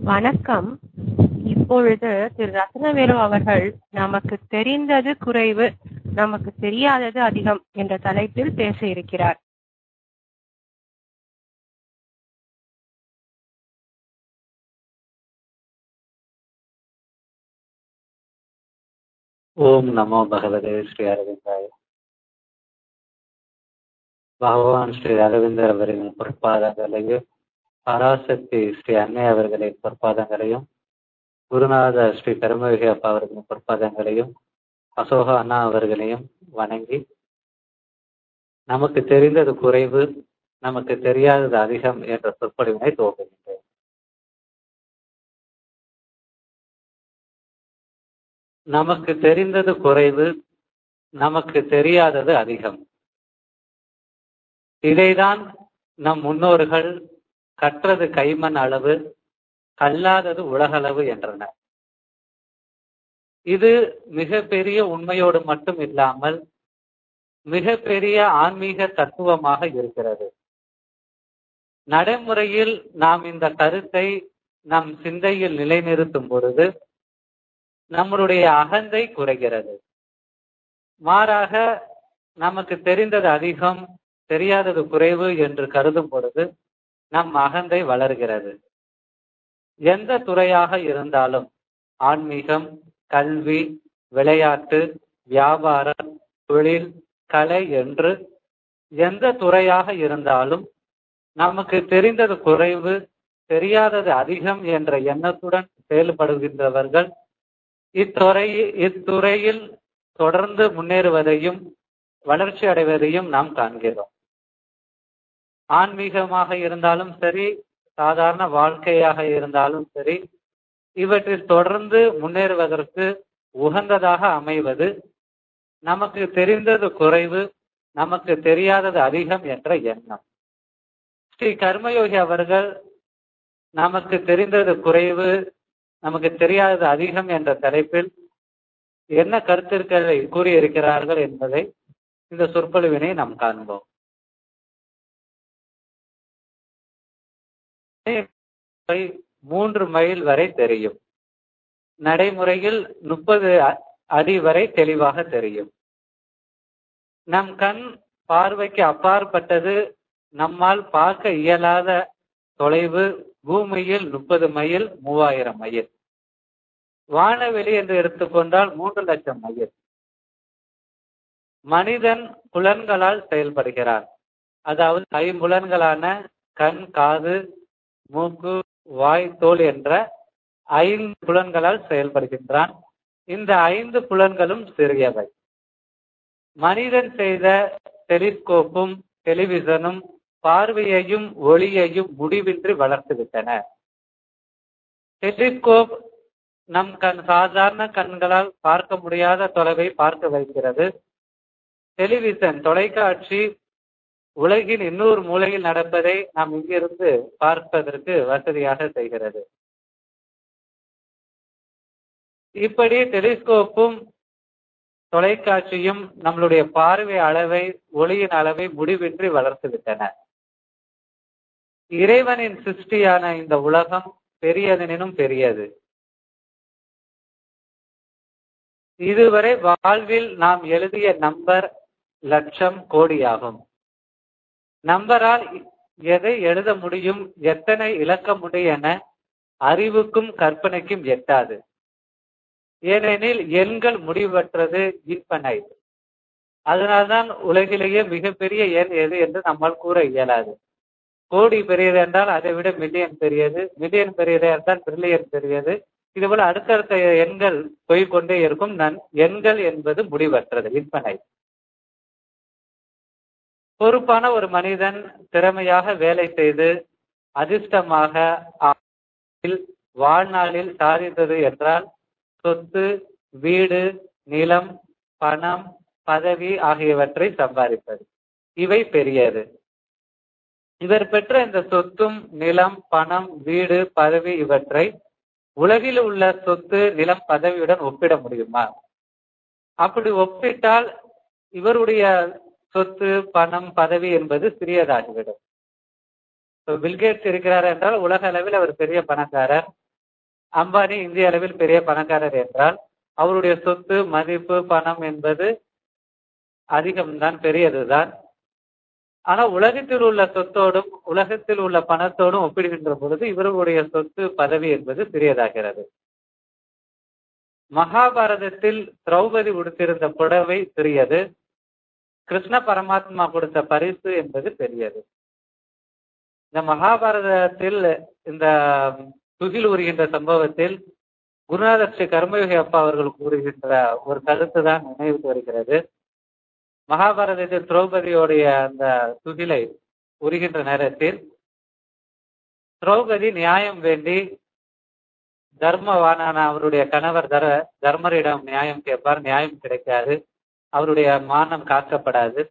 வணக்கம் இப்பொழுது திரு ரத்னவேலு அவர்கள் நமக்குத் தெரிந்தது குறைவு நமக்குத் தெரியாதது அதிகம் என்ற தலைப்பில் பேச இருக்கிறார் ஓம் நமோ பகவதே ஸ்ரீ அரவிந்தாய பகவான் ஸ்ரீ அரவிந்தர் அவரின் பொற்பாதங்களையும் பராசக்தி ஸ்ரீ அன்னை அவர்களின் பொற்பாதங்களையும் குருநாத ஸ்ரீ கருமவிகை அப்பா அவர்களின் பொற்பாதங்களையும் அசோகா அண்ணா அவர்களையும் வணங்கி நமக்கு தெரிந்தது குறைவு நமக்கு தெரியாதது அதிகம் என்ற சொற்பொழிவினை துவங்குகின்றேன் நமக்கு தெரிந்தது குறைவு நமக்கு தெரியாதது அதிகம் இதைதான் நம் முன்னோர்கள் கற்றது கைமண் அளவு கல்லாதது உலகளவு என்றனர் இது மிக பெரிய உண்மையோடு மட்டும் இல்லாமல் மிக பெரிய ஆன்மீக தத்துவமாக இருக்கிறது நடைமுறையில் நாம் இந்த கருத்தை நம் சிந்தையில் நிலைநிறுத்தும் பொழுது நம்முடைய அகந்தை குறைகிறது மாறாக நமக்கு தெரிந்தது அதிகம் தெரியாதது குறைவு என்று கருதும் பொழுது நம் அகந்தை வளர்கிறது எந்த துறையாக இருந்தாலும் ஆன்மீகம் கல்வி விளையாட்டு வியாபாரம் தொழில் கலை என்று எந்த துறையாக இருந்தாலும் நமக்கு தெரிந்தது குறைவு தெரியாதது அதிகம் என்ற எண்ணத்துடன் செயல்படுகின்றவர்கள் இத்துறை இத்துறையில் தொடர்ந்து முன்னேறுவதையும் வளர்ச்சி அடைவதையும் நாம் காண்கிறோம் ஆன்மீகமாக இருந்தாலும் சரி சாதாரண வாழ்க்கையாக இருந்தாலும் சரி இவற்றில் தொடர்ந்து முன்னேறுவதற்கு உகந்ததாக அமைவது நமக்கு தெரிந்தது குறைவு நமக்கு தெரியாதது அதிகம் என்ற எண்ணம் ஸ்ரீ கர்மயோகி அவர்கள் நமக்கு தெரிந்தது குறைவு நமக்கு தெரியாதது அதிகம் என்ற தலைப்பில் என்ன கருத்திற்களை கூறியிருக்கிறார்கள் என்பதை இந்த சொற்பொழிவினை நாம் காண்போம் மூன்று மைல் வரை தெரியும் நடைமுறையில் முப்பது அடி வரை தெளிவாக தெரியும் நம் கண் பார்வைக்கு அப்பாற்பட்டது நம்மால் பார்க்க இயலாத தொலைவு பூமியில் முப்பது மைல் மூவாயிரம் மைல் வானவெளி என்று எடுத்துக்கொண்டால் மூன்று லட்சம் மைல் மனிதன் புலன்களால் செயல்படுகிறான் அதாவது ஐம்புலன்களான கண் காது மூக்கு வாய் தோல் என்ற ஐந்து புலன்களால் செயல்படுகின்றான் இந்த ஐந்து புலன்களும் சிறியவை மனிதன் செய்த டெலிஸ்கோப்பும் டெலிவிஷனும் பார்வையையும் ஒளியையும் முடிவின்றி வளர்த்துவிட்டன டெலிஸ்கோப் நம் கண் சாதாரண கண்களால் பார்க்க முடியாத தொலைவை பார்க்க வைக்கிறது டெலிவிஷன் தொலைக்காட்சி உலகின் இன்னொரு மூலையில் நடப்பதை நாம் இங்கிருந்து பார்ப்பதற்கு வசதியாக செய்கிறது இப்படி டெலிஸ்கோப்பும் தொலைக்காட்சியும் நம்மளுடைய பார்வை அளவை ஒளியின் அளவை முடிவின்றி வளர்த்துவிட்டன இறைவனின் சிருஷ்டியான இந்த உலகம் பெரியதெனினும் பெரியது இதுவரை வாழ்வில் நாம் எழுதிய நம்பர் லட்சம் கோடியாகும் நம்பரால் எதை எழுத முடியும் எத்தனை இழக்க முடியும் என அறிவுக்கும் கற்பனைக்கும் எட்டாது ஏனெனில் எண்கள் முடிவற்றது இன்பனை அதனால்தான் உலகிலேயே மிகப்பெரிய எண் எது என்று நம்மால் கூற இயலாது கோடி பெரியது என்றால் அதை விட மில்லியன் பெரியது மில்லியன் பெரியது என்றால் பிரில்லியன் பெரியது இதுபோல அடுத்தடுத்த எண்கள் போய்கொண்டே இருக்கும் நன் எண்கள் என்பது முடிவற்றது விற்பனை பொறுப்பான ஒரு மனிதன் திறமையாக வேலை செய்து அதிர்ஷ்டமாக வாழ்நாளில் சாதித்தது என்றால் சொத்து வீடு நிலம் பணம் பதவி ஆகியவற்றை சம்பாதிப்பது இவை பெரியது இவர் பெற்ற இந்த சொத்தும் நிலம் பணம் வீடு பதவி இவற்றை உலகில் உள்ள சொத்து நிலம் பதவியுடன் ஒப்பிட முடியுமா அப்படி ஒப்பிட்டால் இவருடைய சொத்து பணம் பதவி என்பது சிறியதாகிவிடும் இப்போ பில்கேட்ஸ் இருக்கிறார் என்றால் உலக அளவில் அவர் பெரிய பணக்காரர் அம்பானி இந்திய அளவில் பெரிய பணக்காரர் என்றால் அவருடைய சொத்து மதிப்பு பணம் என்பது அதிகம்தான் பெரியதுதான் ஆனா உலகத்தில் உள்ள சொத்தோடும் உலகத்தில் உள்ள பணத்தோடும் ஒப்பிடுகின்ற பொழுது இவர்களுடைய சொத்து பதவி என்பது சிறியதாகிறது மகாபாரதத்தில் திரௌபதி உடுத்திருந்த புடவை சிறியது கிருஷ்ண பரமாத்மா கொடுத்த பரிசு என்பது பெரியது இந்த மகாபாரதத்தில் இந்த துகில் உரிகின்ற சம்பவத்தில் குருநாதர் ஸ்ரீ கர்மயோகி அப்பா அவர்கள் கூறுகின்ற ஒரு கருத்து தான் நினைவுக்கு வருகிறது மகாபாரதத்தில் திரௌபதியோடைய அந்த துகிலை உரிகின்ற நேரத்தில் திரௌபதி நியாயம் வேண்டி தர்மவானான அவருடைய கணவர் தர தர்மரிடம் நியாயம் கேட்பார் நியாயம் கிடைக்காது அவருடைய மானம் காக்கப்படாது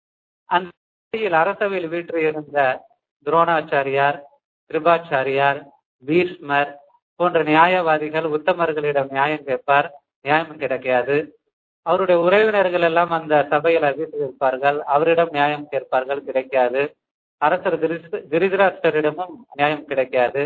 அந்த அரசவையில் வீற்றிருந்த துரோணாச்சாரியார் கிருபாச்சாரியார் பீஷ்மர் போன்ற நியாயவாதிகள் உத்தமர்களிடம் நியாயம் கேட்பார் நியாயம் கிடைக்காது அவருடைய உறவினர்கள் எல்லாம் அந்த சபையில் வீட்டிருப்பார்கள் அவரிடம் நியாயம் கேட்பார்கள் கிடைக்காது அரசர் கிரிதராஷ்டரிடமும் நியாயம் கிடைக்காது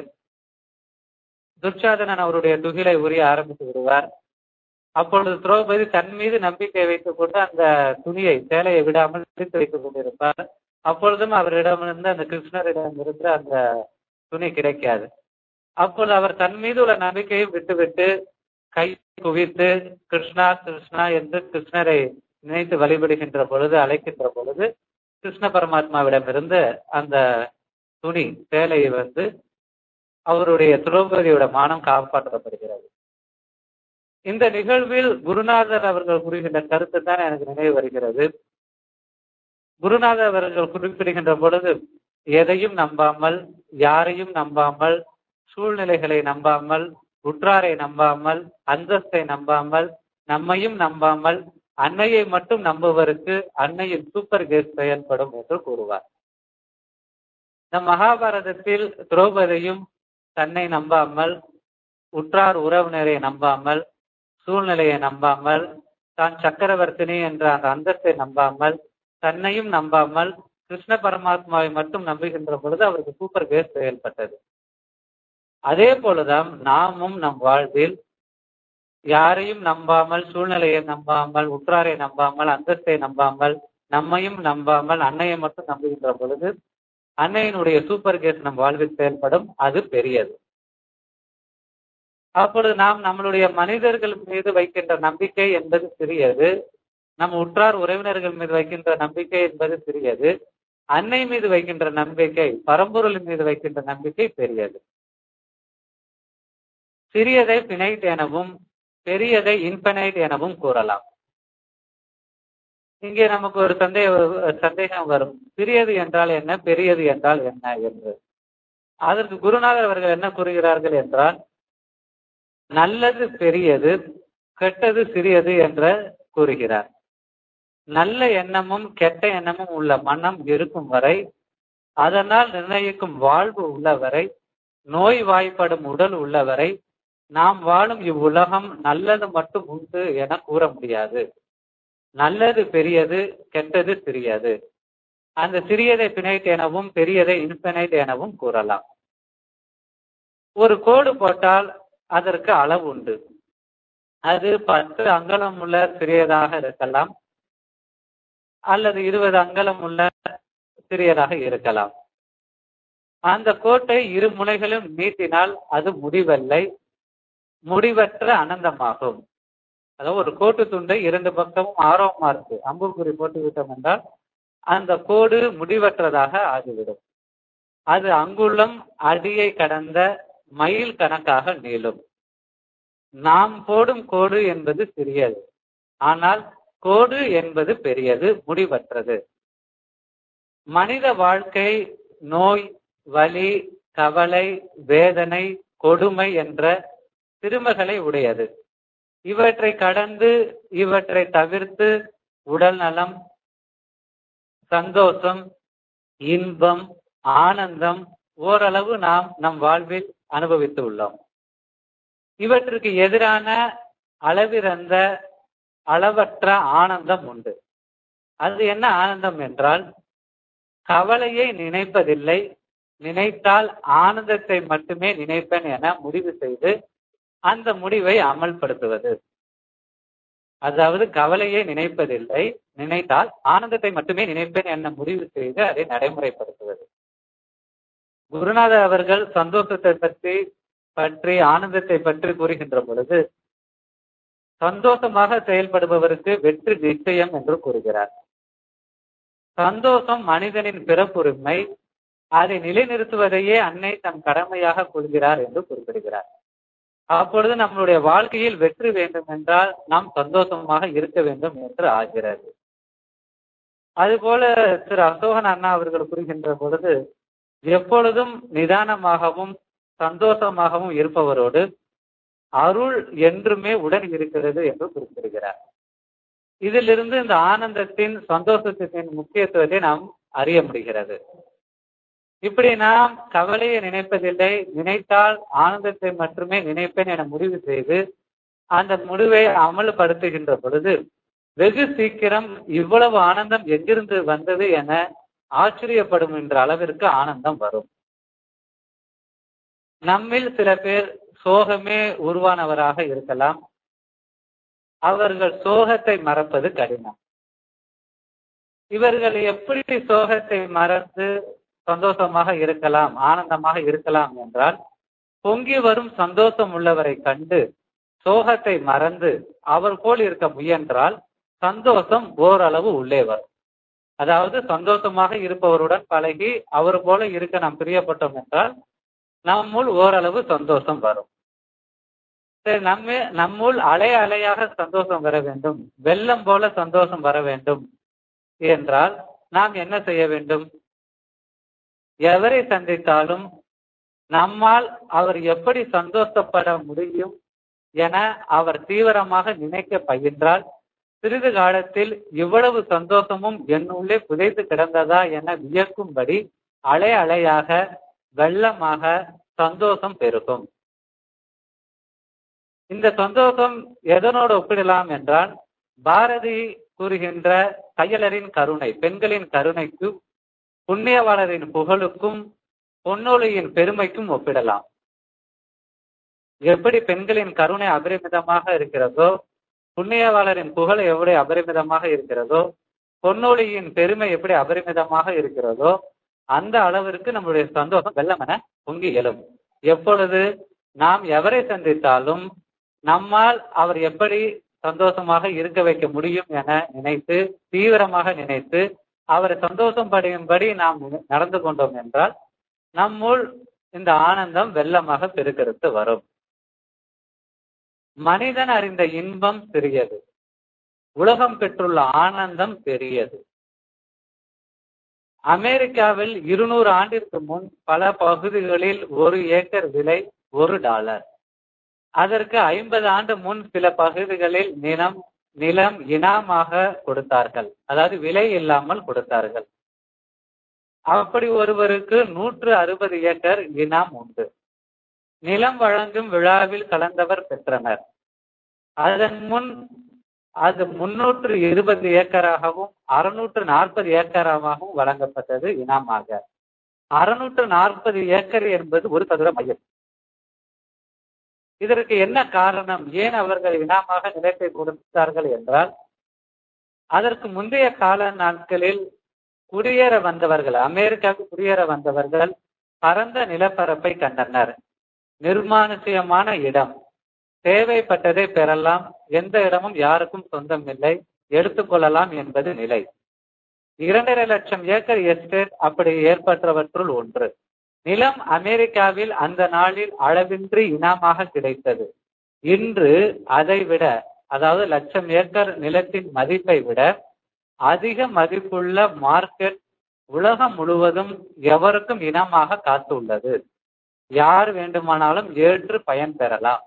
துர்ச்சாதனன் அவருடைய துகிலை உரிய ஆரம்பித்து விடுவார் அப்பொழுது திரௌபதி தன் மீது நம்பிக்கை வைத்துக் கொண்டு அந்த துணியை சேலையை விடாமல் பிடித்து வைத்துக் கொண்டிருப்பார் அப்பொழுதும் அவரிடமிருந்து அந்த கிருஷ்ணரிடம் இருந்து அந்த துணி கிடைக்காது அப்பொழுது அவர் தன் மீது உள்ள நம்பிக்கையை விட்டுவிட்டு கை குவித்து கிருஷ்ணா கிருஷ்ணா என்று கிருஷ்ணரை நினைத்து வழிபடுகின்ற பொழுது அழைக்கின்ற பொழுது கிருஷ்ண பரமாத்மாவிடமிருந்து அந்த துணி சேலையை வந்து அவருடைய திரௌபதியோட மானம் காப்பாற்றப்படுகிறது இந்த நிகழ்வில் குருநாதர் அவர்கள் கூறுகின்ற கருத்து தான் எனக்கு நினைவு வருகிறது குருநாதர் அவர்கள் குறிப்பிடுகின்ற பொழுது எதையும் நம்பாமல் யாரையும் நம்பாமல் சூழ்நிலைகளை நம்பாமல் உற்றாரை நம்பாமல் அந்தஸ்தை நம்பாமல் நம்மையும் நம்பாமல் அன்னையை மட்டும் நம்புவருக்கு அன்னையின் சூப்பர் கேஸ் செயல்படும் என்று கூறுவார் நம் மகாபாரதத்தில் திரௌபதியும் தன்னை நம்பாமல் உற்றார் உறவினரை நம்பாமல் சூழ்நிலையை நம்பாமல் தான் சக்கரவர்த்தினி என்ற அந்த அந்தஸ்தை நம்பாமல் தன்னையும் நம்பாமல் கிருஷ்ண பரமாத்மாவை மட்டும் நம்புகின்ற பொழுது அவருக்கு சூப்பர் கேஸ் செயல்பட்டது அதே போலதான் நாமும் நம் வாழ்வில் யாரையும் நம்பாமல் சூழ்நிலையை நம்பாமல் உற்றாரை நம்பாமல் அந்தஸ்தை நம்பாமல் நம்மையும் நம்பாமல் அன்னையை மட்டும் நம்புகின்ற பொழுது அன்னையினுடைய சூப்பர் கேஸ் நம் வாழ்வில் செயல்படும் அது பெரியது அப்பொழுது நாம் நம்மளுடைய மனிதர்கள் மீது வைக்கின்ற நம்பிக்கை என்பது சிறியது நம் உற்றார் உறவினர்கள் மீது வைக்கின்ற நம்பிக்கை என்பது சிறியது அன்னை மீது வைக்கின்ற நம்பிக்கை பரம்பொருளின் மீது வைக்கின்ற நம்பிக்கை பெரியது சிறியதை பினைட் எனவும் பெரியதை இன்பனைட் எனவும் கூறலாம் இங்கே நமக்கு ஒரு சந்தேக சந்தேகம் வரும் சிறியது என்றால் என்ன பெரியது என்றால் என்ன என்று அதற்கு குருநாதர் அவர்கள் என்ன கூறுகிறார்கள் என்றால் நல்லது பெரியது கெட்டது சிறியது என்று கூறுகிறார் நல்ல எண்ணமும் கெட்ட எண்ணமும் உள்ள மனம் இருக்கும் வரை அதனால் நிர்ணயிக்கும் வாழ்வு உள்ளவரை நோய் வாய்ப்படும் உடல் உள்ளவரை நாம் வாழும் இவ்வுலகம் நல்லது மட்டும் உண்டு என கூற முடியாது நல்லது பெரியது கெட்டது சிறியது அந்த சிறியதை பினைட் எனவும் பெரியதை இன்பினைட் எனவும் கூறலாம் ஒரு கோடு போட்டால் அதற்கு அளவு உண்டு அது பத்து அங்கலம் உள்ள சிறியதாக இருக்கலாம் அல்லது இருபது அங்கலம் உள்ள சிறியதாக இருக்கலாம் அந்த கோட்டை இரு முனைகளும் நீட்டினால் அது முடிவல்லை முடிவற்ற அனந்தமாகும் அதாவது ஒரு கோட்டு துண்டை இரண்டு பக்கமும் ஆரோமா இருக்கு அம்புக்குறி போட்டு விட்டோம் என்றால் அந்த கோடு முடிவற்றதாக ஆகிவிடும் அது அங்குள்ளம் அடியை கடந்த மைல் கணக்காக நீளும் நாம் போடும் கோடு என்பது சிறியது ஆனால் கோடு என்பது பெரியது முடிவற்றது மனித வாழ்க்கை நோய் வலி கவலை வேதனை கொடுமை என்ற திருமகளை உடையது இவற்றை கடந்து இவற்றை தவிர்த்து உடல் நலம் சந்தோஷம் இன்பம் ஆனந்தம் ஓரளவு நாம் நம் வாழ்வில் அனுபவித்து உள்ளோம் இவற்றுக்கு எதிரான அளவிறந்த அளவற்ற ஆனந்தம் உண்டு அது என்ன ஆனந்தம் என்றால் கவலையை நினைப்பதில்லை நினைத்தால் ஆனந்தத்தை மட்டுமே நினைப்பேன் என முடிவு செய்து அந்த முடிவை அமல்படுத்துவது அதாவது கவலையை நினைப்பதில்லை நினைத்தால் ஆனந்தத்தை மட்டுமே நினைப்பேன் என முடிவு செய்து அதை நடைமுறைப்படுத்துவது குருநாதர் அவர்கள் சந்தோஷத்தை பற்றி பற்றி ஆனந்தத்தை பற்றி கூறுகின்ற பொழுது சந்தோஷமாக செயல்படுபவருக்கு வெற்றி நிச்சயம் என்று கூறுகிறார் சந்தோஷம் மனிதனின் பிறப்புரிமை அதை நிலைநிறுத்துவதையே அன்னை தன் கடமையாக கொள்கிறார் என்று குறிப்பிடுகிறார் அப்பொழுது நம்மளுடைய வாழ்க்கையில் வெற்றி வேண்டும் என்றால் நாம் சந்தோஷமாக இருக்க வேண்டும் என்று ஆகிறது அதுபோல திரு அசோகன் அண்ணா அவர்கள் கூறுகின்ற பொழுது எப்பொழுதும் நிதானமாகவும் சந்தோஷமாகவும் இருப்பவரோடு அருள் என்றுமே உடன் இருக்கிறது என்று குறிப்பிடுகிறார் இதிலிருந்து இந்த ஆனந்தத்தின் சந்தோஷத்தின் முக்கியத்துவத்தை நாம் அறிய முடிகிறது இப்படி நாம் கவலையை நினைப்பதில்லை நினைத்தால் ஆனந்தத்தை மட்டுமே நினைப்பேன் என முடிவு செய்து அந்த முடிவை அமல்படுத்துகின்ற பொழுது வெகு சீக்கிரம் இவ்வளவு ஆனந்தம் எங்கிருந்து வந்தது என ஆச்சரியப்படும் என்ற அளவிற்கு ஆனந்தம் வரும் நம்மில் சில பேர் சோகமே உருவானவராக இருக்கலாம் அவர்கள் சோகத்தை மறப்பது கடினம் இவர்கள் எப்படி சோகத்தை மறந்து சந்தோஷமாக இருக்கலாம் ஆனந்தமாக இருக்கலாம் என்றால் பொங்கி வரும் சந்தோஷம் உள்ளவரை கண்டு சோகத்தை மறந்து அவர் போல் இருக்க முயன்றால் சந்தோஷம் ஓரளவு உள்ளே வரும் அதாவது சந்தோஷமாக இருப்பவருடன் பழகி அவர் போல இருக்க நாம் பிரியப்பட்டோம் என்றால் நம்முள் ஓரளவு சந்தோஷம் வரும் சரி நம்ம நம்முள் அலை அலையாக சந்தோஷம் வர வேண்டும் வெள்ளம் போல சந்தோஷம் வர வேண்டும் என்றால் நாம் என்ன செய்ய வேண்டும் எவரை சந்தித்தாலும் நம்மால் அவர் எப்படி சந்தோஷப்பட முடியும் என அவர் தீவிரமாக நினைக்க பயின்றால் சிறிது காலத்தில் இவ்வளவு சந்தோஷமும் என்னுள்ளே புதைத்து கிடந்ததா என வியக்கும்படி அலை அலையாக வெள்ளமாக சந்தோஷம் பெருகும் இந்த சந்தோஷம் எதனோடு ஒப்பிடலாம் என்றால் பாரதி கூறுகின்ற தையலரின் கருணை பெண்களின் கருணைக்கும் புண்ணியவாளரின் புகழுக்கும் பொன்னொழியின் பெருமைக்கும் ஒப்பிடலாம் எப்படி பெண்களின் கருணை அபரிமிதமாக இருக்கிறதோ புண்ணியவாளரின் புகழ் எப்படி அபரிமிதமாக இருக்கிறதோ பொன்னொழியின் பெருமை எப்படி அபரிமிதமாக இருக்கிறதோ அந்த அளவிற்கு நம்மளுடைய சந்தோஷம் வெள்ளமென பொங்கி எழும் எப்பொழுது நாம் எவரை சந்தித்தாலும் நம்மால் அவர் எப்படி சந்தோஷமாக இருக்க வைக்க முடியும் என நினைத்து தீவிரமாக நினைத்து அவரை சந்தோஷம் படையும்படி நாம் நடந்து கொண்டோம் என்றால் நம்முள் இந்த ஆனந்தம் வெள்ளமாக பெருக்கெடுத்து வரும் மனிதன் அறிந்த இன்பம் சிறியது உலகம் பெற்றுள்ள ஆனந்தம் பெரியது அமெரிக்காவில் இருநூறு ஆண்டிற்கு முன் பல பகுதிகளில் ஒரு ஏக்கர் விலை ஒரு டாலர் அதற்கு ஐம்பது ஆண்டு முன் சில பகுதிகளில் நிலம் நிலம் இனாமாக கொடுத்தார்கள் அதாவது விலை இல்லாமல் கொடுத்தார்கள் அப்படி ஒருவருக்கு நூற்று அறுபது ஏக்கர் இனாம் உண்டு நிலம் வழங்கும் விழாவில் கலந்தவர் பெற்றனர் அதன் முன் அது முன்னூற்று இருபது ஏக்கராகவும் அறுநூற்று நாற்பது ஏக்கராகவும் வழங்கப்பட்டது இனாமாக அறுநூற்று நாற்பது ஏக்கர் என்பது ஒரு சதுர மையம் இதற்கு என்ன காரணம் ஏன் அவர்கள் இனாமாக நிலத்தை கொடுத்தார்கள் என்றால் அதற்கு முந்தைய கால நாட்களில் குடியேற வந்தவர்கள் அமெரிக்காவுக்கு குடியேற வந்தவர்கள் பரந்த நிலப்பரப்பை கண்டனர் நிர்மானுஷயமான இடம் தேவைப்பட்டதை பெறலாம் எந்த இடமும் யாருக்கும் சொந்தம் இல்லை எடுத்துக்கொள்ளலாம் என்பது நிலை இரண்டரை லட்சம் ஏக்கர் எஸ்டேட் அப்படி ஏற்பட்டவற்றுள் ஒன்று நிலம் அமெரிக்காவில் அந்த நாளில் அளவின்றி இனமாக கிடைத்தது இன்று அதை விட அதாவது லட்சம் ஏக்கர் நிலத்தின் மதிப்பை விட அதிக மதிப்புள்ள மார்க்கெட் உலகம் முழுவதும் எவருக்கும் இனமாக காத்துள்ளது யார் வேண்டுமானாலும் ஏற்று பயன் பெறலாம்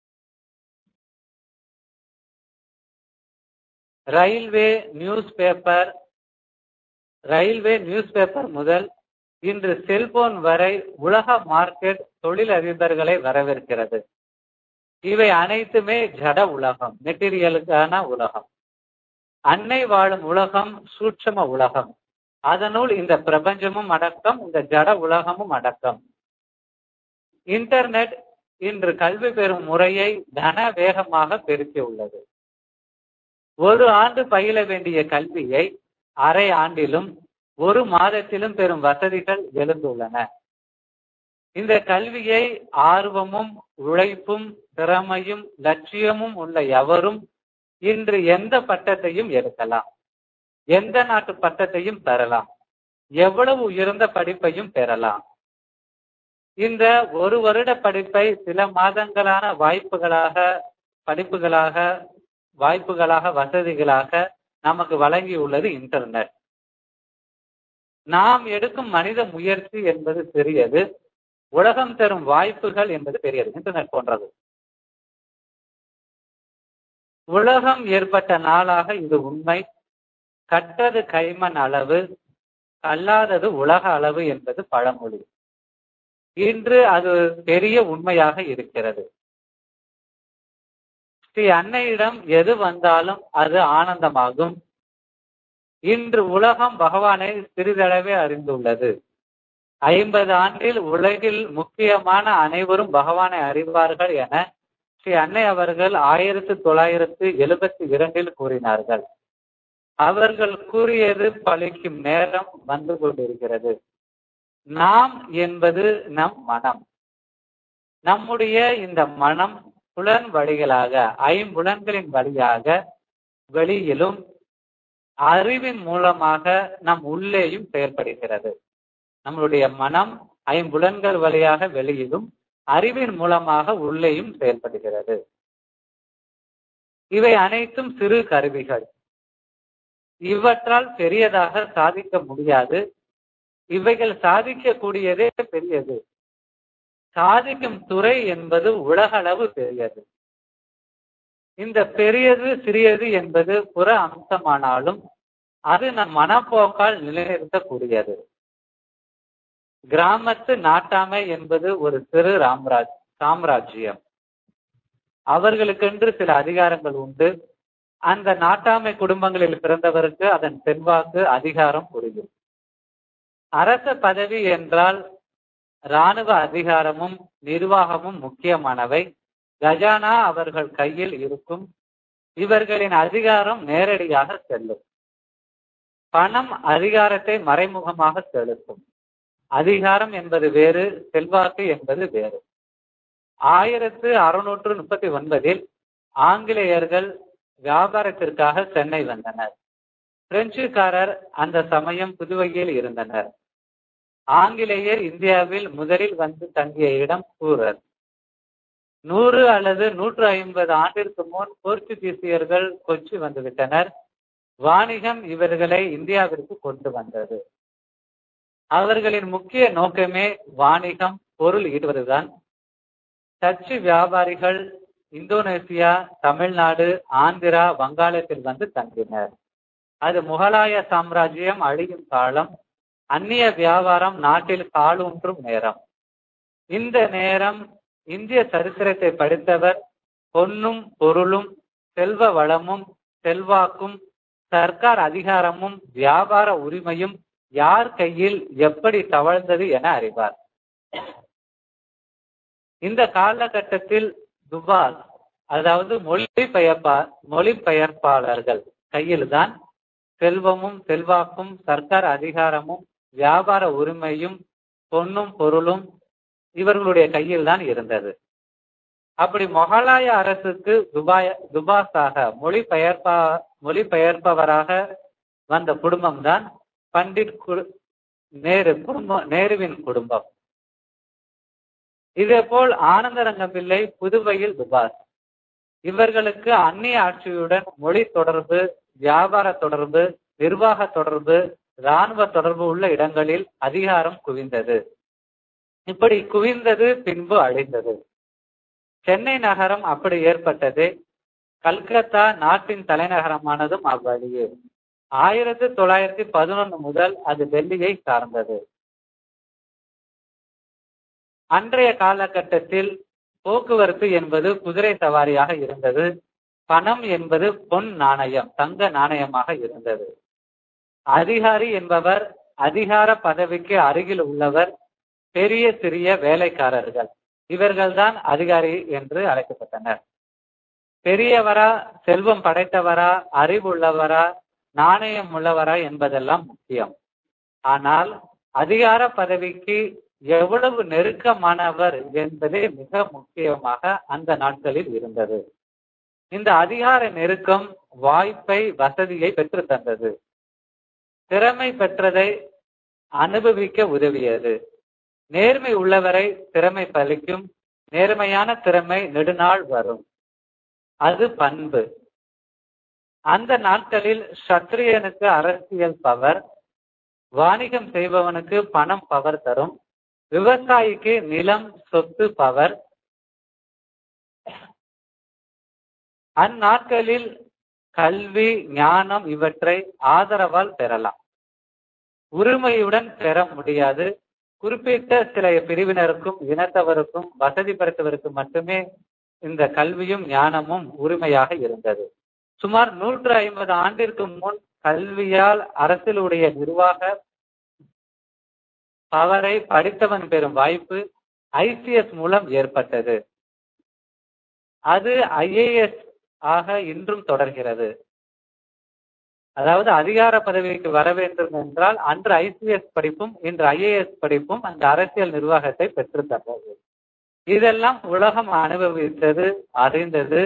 railway news paper railway news paper முதல் இன்று செல்போன் வரை உலக மார்க்கெட் தொழிலதிபர்களை வரவேற்கிறது இவை அனைத்துமே ஜட உலகம் மெட்டீரியலுக்கான உலகம் அன்னை வாழும் உலகம் சூட்சம உலகம் அதனுள் இந்த பிரபஞ்சமும் அடக்கம் இந்த ஜட உலகமும் அடக்கம் இன்டர்நெட் இன்று கல்வி பெறும் முறையை தன வேகமாக பெருக்கியுள்ளது ஒரு ஆண்டு பயில வேண்டிய கல்வியை அரை ஆண்டிலும் ஒரு மாதத்திலும் பெறும் வசதிகள் எழுந்துள்ளன இந்த கல்வியை ஆர்வமும் உழைப்பும் திறமையும் லட்சியமும் உள்ள எவரும் இன்று எந்த பட்டத்தையும் எடுக்கலாம் எந்த நாட்டு பட்டத்தையும் பெறலாம் எவ்வளவு உயர்ந்த படிப்பையும் பெறலாம் இந்த ஒரு வருட படிப்பை சில மாதங்களான வாய்ப்புகளாக படிப்புகளாக வாய்ப்புகளாக வசதிகளாக நமக்கு வழங்கியுள்ளது இன்டர்நெட் நாம் எடுக்கும் மனித முயற்சி என்பது பெரியது உலகம் தரும் வாய்ப்புகள் என்பது பெரியது இன்டர்நெட் போன்றது உலகம் ஏற்பட்ட நாளாக இது உண்மை கட்டது கைமண் அளவு கல்லாதது உலக அளவு என்பது பழமொழி இன்று அது பெரிய உண்மையாக இருக்கிறது ஸ்ரீ அன்னையிடம் எது வந்தாலும் அது ஆனந்தமாகும் இன்று உலகம் பகவானை சிறிதளவே அறிந்துள்ளது ஐம்பது ஆண்டில் உலகில் முக்கியமான அனைவரும் பகவானை அறிவார்கள் என ஸ்ரீ அன்னை அவர்கள் ஆயிரத்தி தொள்ளாயிரத்து எழுபத்தி இரண்டில் கூறினார்கள் அவர்கள் கூறியது பழிக்கும் நேரம் வந்து கொண்டிருக்கிறது நாம் என்பது நம் மனம் நம்முடைய இந்த மனம் புலன் வழிகளாக ஐம்புலன்களின் வழியாக வெளியிலும் அறிவின் மூலமாக நம் உள்ளேயும் செயல்படுகிறது நம்மளுடைய மனம் ஐம்புலன்கள் வழியாக வெளியிலும் அறிவின் மூலமாக உள்ளேயும் செயல்படுகிறது இவை அனைத்தும் சிறு கருவிகள் இவற்றால் பெரியதாக சாதிக்க முடியாது இவைகள் சாதிக்கக்கூடியதே பெரியது சாதிக்கும் துறை என்பது உலகளவு பெரியது இந்த பெரியது சிறியது என்பது புற அம்சமானாலும் அது நம் மனப்போக்கால் நிலைநிறுத்தக்கூடியது கிராமத்து நாட்டாமை என்பது ஒரு சிறு ராம்ராஜ் சாம்ராஜ்யம் அவர்களுக்கென்று சில அதிகாரங்கள் உண்டு அந்த நாட்டாமை குடும்பங்களில் பிறந்தவருக்கு அதன் செல்வாக்கு அதிகாரம் புரியும் அரச பதவி என்றால் இராணுவ அதிகாரமும் நிர்வாகமும் முக்கியமானவை கஜானா அவர்கள் கையில் இருக்கும் இவர்களின் அதிகாரம் நேரடியாக செல்லும் பணம் அதிகாரத்தை மறைமுகமாக செலுத்தும் அதிகாரம் என்பது வேறு செல்வாக்கு என்பது வேறு ஆயிரத்து அறுநூற்று முப்பத்தி ஒன்பதில் ஆங்கிலேயர்கள் வியாபாரத்திற்காக சென்னை வந்தனர் பிரெஞ்சுக்காரர் அந்த சமயம் புதுவையில் இருந்தனர் ஆங்கிலேயர் இந்தியாவில் முதலில் வந்து தங்கிய இடம் சூரத் நூறு அல்லது நூற்று ஐம்பது ஆண்டிற்கு முன் போர்ச்சுகீசியர்கள் கொச்சி வந்துவிட்டனர் வாணிகம் இவர்களை இந்தியாவிற்கு கொண்டு வந்தது அவர்களின் முக்கிய நோக்கமே வாணிகம் பொருள் ஈடுவதுதான் டச்சு வியாபாரிகள் இந்தோனேசியா தமிழ்நாடு ஆந்திரா வங்காளத்தில் வந்து தங்கினர் அது முகலாய சாம்ராஜ்யம் அழியும் காலம் அந்நிய வியாபாரம் நாட்டில் காலூன்றும் நேரம் இந்த நேரம் இந்திய சரித்திரத்தை படித்தவர் பொன்னும் பொருளும் செல்வ வளமும் செல்வாக்கும் சர்க்கார் அதிகாரமும் வியாபார உரிமையும் யார் கையில் எப்படி தவழ்ந்தது என அறிவார் இந்த காலகட்டத்தில் துபால் அதாவது மொழிபெயர்ப்பா மொழிபெயர்ப்பாளர்கள் கையில்தான் செல்வமும் செல்வாக்கும் சர்க்கார் அதிகாரமும் வியாபார உரிமையும் பொன்னும் பொருளும் இவர்களுடைய கையில் தான் இருந்தது அப்படி மொகலாய அரசுக்கு துபாய் துபாஸாக மொழிபெயர்ப்பா மொழிபெயர்ப்பவராக வந்த குடும்பம் தான் பண்டிட் நேரு குடும்பம் நேருவின் குடும்பம் இதேபோல் ஆனந்தரங்கம் பிள்ளை புதுவையில் துபாஸ் இவர்களுக்கு அந்நிய ஆட்சியுடன் மொழி தொடர்பு வியாபார தொடர்பு நிர்வாக தொடர்பு இராணுவ தொடர்பு உள்ள இடங்களில் அதிகாரம் குவிந்தது இப்படி குவிந்தது பின்பு அழிந்தது சென்னை நகரம் அப்படி ஏற்பட்டது கல்கத்தா நாட்டின் தலைநகரமானதும் அவ்வழியே ஆயிரத்தி தொள்ளாயிரத்தி பதினொன்று முதல் அது டெல்லியை சார்ந்தது அன்றைய காலகட்டத்தில் போக்குவரத்து என்பது குதிரை சவாரியாக இருந்தது பணம் என்பது பொன் நாணயம் தங்க நாணயமாக இருந்தது அதிகாரி என்பவர் அதிகார பதவிக்கு அருகில் உள்ளவர் பெரிய சிறிய வேலைக்காரர்கள் இவர்கள்தான் அதிகாரி என்று அழைக்கப்பட்டனர் பெரியவரா செல்வம் படைத்தவரா அறிவுள்ளவரா நாணயம் உள்ளவரா என்பதெல்லாம் முக்கியம் ஆனால் அதிகார பதவிக்கு எவ்வளவு நெருக்கமானவர் என்பதே மிக முக்கியமாக அந்த நாட்களில் இருந்தது இந்த அதிகார நெருக்கம் வாய்ப்பை வசதியை பெற்று தந்தது திறமை பெற்றதை அனுபவிக்க உதவியது நேர்மை உள்ளவரை திறமை பலிக்கும் நேர்மையான திறமை நெடுநாள் வரும் அது பண்பு அந்த நாட்களில் சத்திரியனுக்கு அரசியல் பவர் வாணிகம் செய்பவனுக்கு பணம் பவர் தரும் விவசாயிக்கு நிலம் சொத்து பவர் அந்நாட்களில் கல்வி ஞானம் இவற்றை ஆதரவால் பெறலாம் உரிமையுடன் பெற முடியாது குறிப்பிட்ட சில பிரிவினருக்கும் இனத்தவருக்கும் வசதி படைத்தவருக்கும் மட்டுமே இந்த கல்வியும் ஞானமும் உரிமையாக இருந்தது சுமார் நூற்று ஐம்பது ஆண்டிற்கு முன் கல்வியால் அரசியலுடைய நிர்வாக பவரை படித்தவன் பெறும் வாய்ப்பு ஐசிஎஸ் மூலம் ஏற்பட்டது அது ஐஏஎஸ் ஆக இன்றும் தொடர்கிறது அதாவது அதிகார பதவிக்கு வர வேண்டும் என்றால் அன்று ஐசிஎஸ் படிப்பும் இன்று ஐஏஎஸ் படிப்பும் அந்த அரசியல் நிர்வாகத்தை பெற்று தந்தது இதெல்லாம் உலகம் அனுபவித்தது அறிந்தது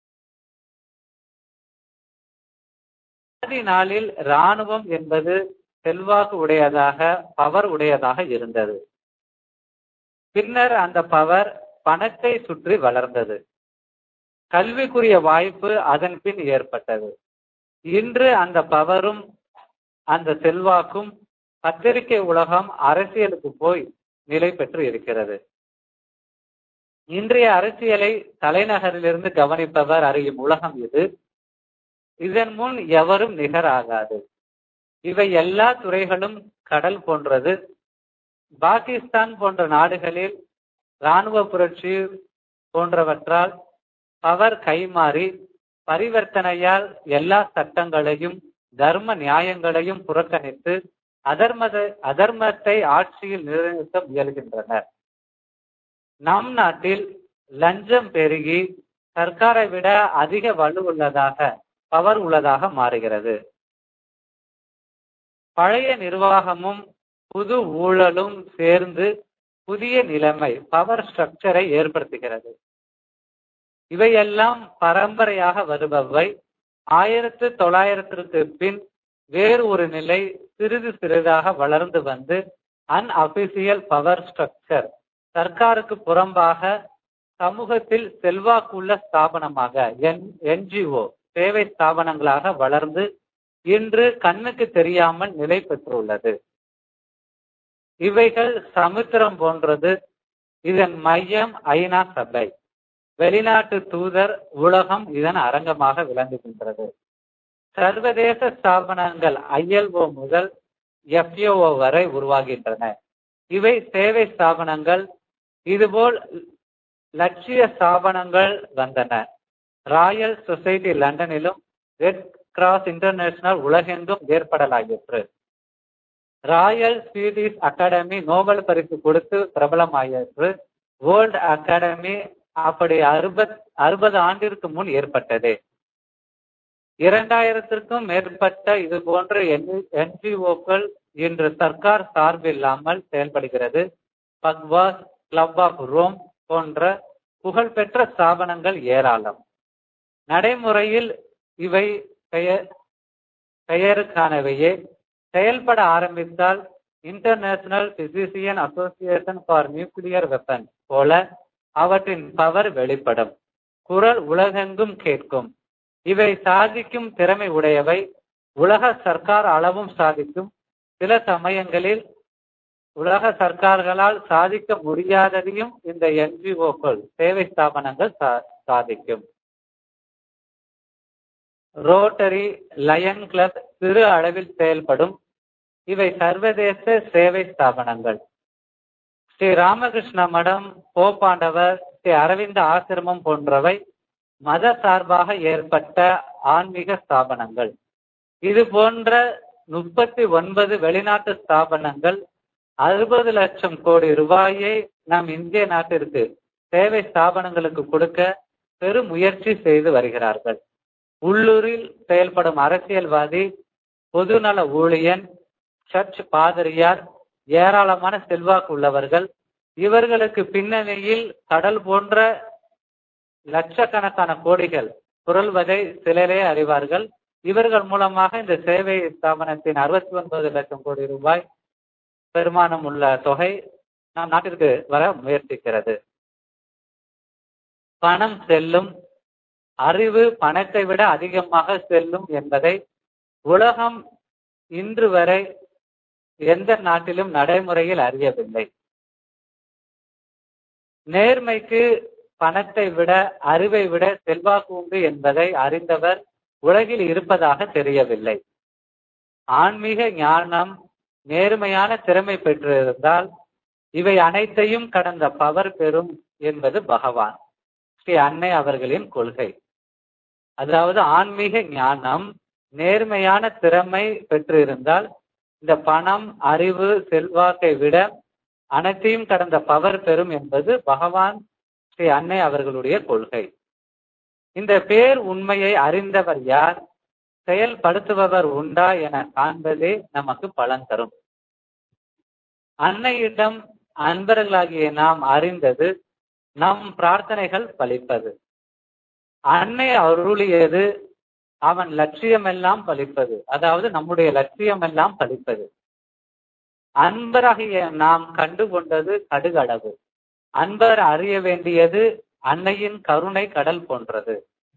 நாளில் இராணுவம் என்பது செல்வாக்கு உடையதாக பவர் உடையதாக இருந்தது பின்னர் அந்த பவர் பணத்தை சுற்றி வளர்ந்தது கல்விக்குரிய வாய்ப்பு அதன் பின் ஏற்பட்டது இன்று அந்த பவரும் அந்த செல்வாக்கும் பத்திரிகை உலகம் அரசியலுக்கு போய் நிலை பெற்று இருக்கிறது இன்றைய அரசியலை தலைநகரிலிருந்து கவனிப்பவர் அறியும் உலகம் இது இதன் முன் எவரும் நிகராகாது இவை எல்லா துறைகளும் கடல் போன்றது பாகிஸ்தான் போன்ற நாடுகளில் இராணுவ புரட்சி போன்றவற்றால் பவர் கைமாறி பரிவர்த்தனையால் எல்லா சட்டங்களையும் தர்ம நியாயங்களையும் புறக்கணித்து அதர்மத அதர்மத்தை ஆட்சியில் நிலைநிறுத்த முயல்கின்றனர் நம் நாட்டில் லஞ்சம் பெருகி சர்க்காரை விட அதிக வலு உள்ளதாக பவர் உள்ளதாக மாறுகிறது பழைய நிர்வாகமும் புது ஊழலும் சேர்ந்து புதிய நிலைமை பவர் ஸ்ட்ரக்சரை ஏற்படுத்துகிறது இவையெல்லாம் பரம்பரையாக வருபவை ஆயிரத்து தொள்ளாயிரத்திற்கு பின் வேறு ஒரு நிலை சிறிது சிறிதாக வளர்ந்து வந்து அன்அபிசியல் பவர் ஸ்ட்ரக்சர் சர்க்காருக்கு புறம்பாக சமூகத்தில் செல்வாக்குள்ள ஸ்தாபனமாக என் என்ஜிஓ சேவை ஸ்தாபனங்களாக வளர்ந்து இன்று கண்ணுக்கு தெரியாமல் நிலை பெற்றுள்ளது இவைகள் சமுத்திரம் போன்றது இதன் மையம் ஐநா சபை வெளிநாட்டு தூதர் உலகம் இதன் அரங்கமாக விளங்குகின்றது சர்வதேச ஸ்தாபனங்கள் ஐஎல்ஓ முதல் எஃப்ஓ வரை உருவாகின்றன இவை சேவை ஸ்தாபனங்கள் இதுபோல் லட்சிய ஸ்தாபனங்கள் வந்தன ராயல் சொசைட்டி லண்டனிலும் ரெட் கிராஸ் இன்டர்நேஷனல் உலகெங்கும் ஏற்படலாயிற்று ராயல் ஸ்வீடிஷ் அகாடமி நோபல் பரிசு கொடுத்து பிரபலமாயிற்று வேர்ல்ட் அகாடமி அப்படி அறுபத் அறுபது ஆண்டிற்கு முன் ஏற்பட்டது இரண்டாயிரத்திற்கும் மேற்பட்ட இது போன்ற என்ஜிஓக்கள் இன்று சர்க்கார் சார்பில்லாமல் செயல்படுகிறது பக்வாஸ் கிளப் ஆஃப் ரோம் போன்ற புகழ்பெற்ற ஸ்தாபனங்கள் ஏராளம் நடைமுறையில் இவை பெயர் பெயருக்கானவையே செயல்பட ஆரம்பித்தால் international physician association for nuclear weapon போல அவற்றின் பவர் வெளிப்படும் குரல் உலகெங்கும் கேட்கும் இவை சாதிக்கும் திறமை உடையவை உலக சர்க்கார் அளவும் சாதிக்கும் சில சமயங்களில் உலக சர்க்கார்களால் சாதிக்க முடியாததையும் இந்த என்ஜிஓக்கள் சேவை ஸ்தாபனங்கள் சாதிக்கும் ரோட்டரி லயன் கிளப் சிறு அளவில் செயல்படும் இவை சர்வதேச சேவை ஸ்தாபனங்கள் ஸ்ரீ ராமகிருஷ்ண மடம் போப்பாண்டவர் ஸ்ரீ அரவிந்த ஆசிரமம் போன்றவை மத சார்பாக ஏற்பட்ட ஆன்மீக ஸ்தாபனங்கள் இது போன்ற முப்பத்தி ஒன்பது வெளிநாட்டு ஸ்தாபனங்கள் அறுபது லட்சம் கோடி ரூபாயை நம் இந்திய நாட்டிற்கு சேவை ஸ்தாபனங்களுக்கு கொடுக்க பெரும் முயற்சி செய்து வருகிறார்கள் உள்ளூரில் செயல்படும் அரசியல்வாதி பொதுநல ஊழியன் சர்ச் பாதிரியார் ஏராளமான செல்வாக்கு உள்ளவர்கள் இவர்களுக்கு பின்னணியில் கடல் போன்ற லட்சக்கணக்கான கோடிகள் புரள்வதை சிலரே அறிவார்கள் இவர்கள் மூலமாக இந்த சேவை ஸ்தாபனத்தின் அறுபத்தி ஒன்பது லட்சம் கோடி ரூபாய் பெருமானம் உள்ள தொகை நம் நாட்டிற்கு வர முயற்சிக்கிறது பணம் செல்லும் அறிவு பணத்தை விட அதிகமாக செல்லும் என்பதை உலகம் இன்று வரை எந்த நாட்டிலும் நடைமுறையில் அறியவில்லை நேர்மைக்கு பணத்தை விட அறிவை விட செல்வாக்கு உண்டு என்பதை அறிந்தவர் உலகில் இருப்பதாக தெரியவில்லை ஆன்மீக ஞானம் நேர்மையான திறமை பெற்றிருந்தால் இவை அனைத்தையும் கடந்த பவர் பெறும் என்பது பகவான் ஸ்ரீ அன்னை அவர்களின் கொள்கை அதாவது ஆன்மீக ஞானம் நேர்மையான திறமை பெற்றிருந்தால் இந்த பணம் அறிவு செல்வாக்கை விட அனைத்தையும் கடந்த பவர் பெறும் என்பது பகவான் ஸ்ரீ அன்னை அவர்களுடைய கொள்கை இந்த பேர் உண்மையை அறிந்தவர் யார் செயல்படுத்துபவர் உண்டா என காண்பதே நமக்கு பலன் தரும் அன்னையிடம் அன்பர்களாகிய நாம் அறிந்தது நம் பிரார்த்தனைகள் பலிப்பது அன்னை அருளியது அவன் லட்சியமெல்லாம் பலிப்பது அதாவது நம்முடைய லட்சியமெல்லாம் பலிப்பது அன்பராகிய நாம் கண்டு கொண்டது கடுகளவு அன்பர் அறிய வேண்டியது அன்னையின் கருணை கடல் போன்றது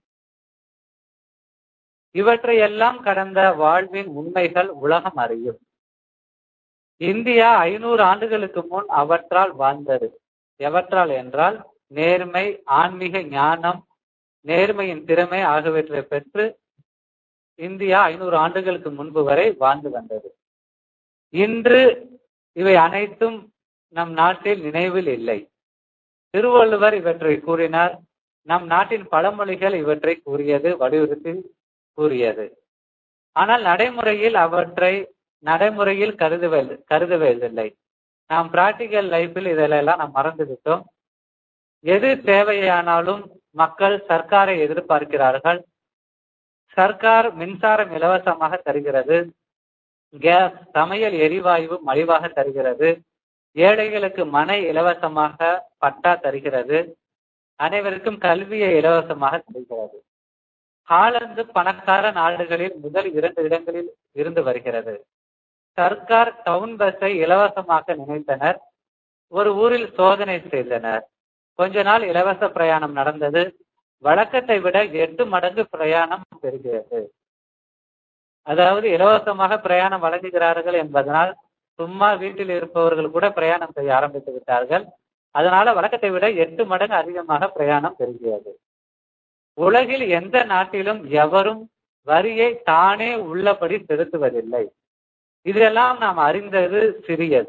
இவற்றையெல்லாம் கடந்த வாழ்வின் உண்மைகள் உலகம் அறியும் இந்தியா ஐநூறு ஆண்டுகளுக்கு முன் அவற்றால் வாழ்ந்தது எவற்றால் என்றால் நேர்மை ஆன்மீக ஞானம் நேர்மையின் திறமை ஆகியவற்றை பெற்று இந்தியா ஐநூறு ஆண்டுகளுக்கு முன்பு வரை வாழ்ந்து வந்தது இன்று இவை அனைத்தும் நம் நாட்டில் நினைவில் இல்லை திருவள்ளுவர் இவற்றை கூறினார் நம் நாட்டின் பழமொழிகள் இவற்றை கூறியது வலியுறுத்தி கூறியது ஆனால் நடைமுறையில் அவற்றை நடைமுறையில் கருதுவே கருதுவதில்லை நாம் பிராக்டிக்கல் லைஃபில் இதெல்லாம் நாம் மறந்து விட்டோம் எது தேவையானாலும் மக்கள் சர்க்காரை எதிர்பார்க்கிறார்கள் சர்க்கார் மின்சாரம் இலவசமாக தருகிறது கேஸ் சமையல் எரிவாயு மலிவாக தருகிறது ஏழைகளுக்கு மனை இலவசமாக பட்டா தருகிறது அனைவருக்கும் கல்வியை இலவசமாக தருகிறது ஹாலந்து பணக்கார நாடுகளில் முதல் இரண்டு இடங்களில் இருந்து வருகிறது சர்க்கார் டவுன் பஸ்ஸை இலவசமாக்க நினைத்தனர் ஒரு ஊரில் சோதனை செய்தனர் கொஞ்ச நாள் இலவச பிரயாணம் நடந்தது வழக்கத்தை விட எட்டு மடங்கு பிரயாணம் பெறுகிறது அதாவது இலவசமாக பிரயாணம் வழங்குகிறார்கள் என்பதனால் சும்மா வீட்டில் இருப்பவர்கள் கூட பிரயாணம் செய்ய ஆரம்பித்து விட்டார்கள் அதனால வழக்கத்தை விட எட்டு மடங்கு அதிகமாக பிரயாணம் பெறுகிறது உலகில் எந்த நாட்டிலும் எவரும் வரியை தானே உள்ளபடி செலுத்துவதில்லை இதெல்லாம் நாம் அறிந்தது சிறியது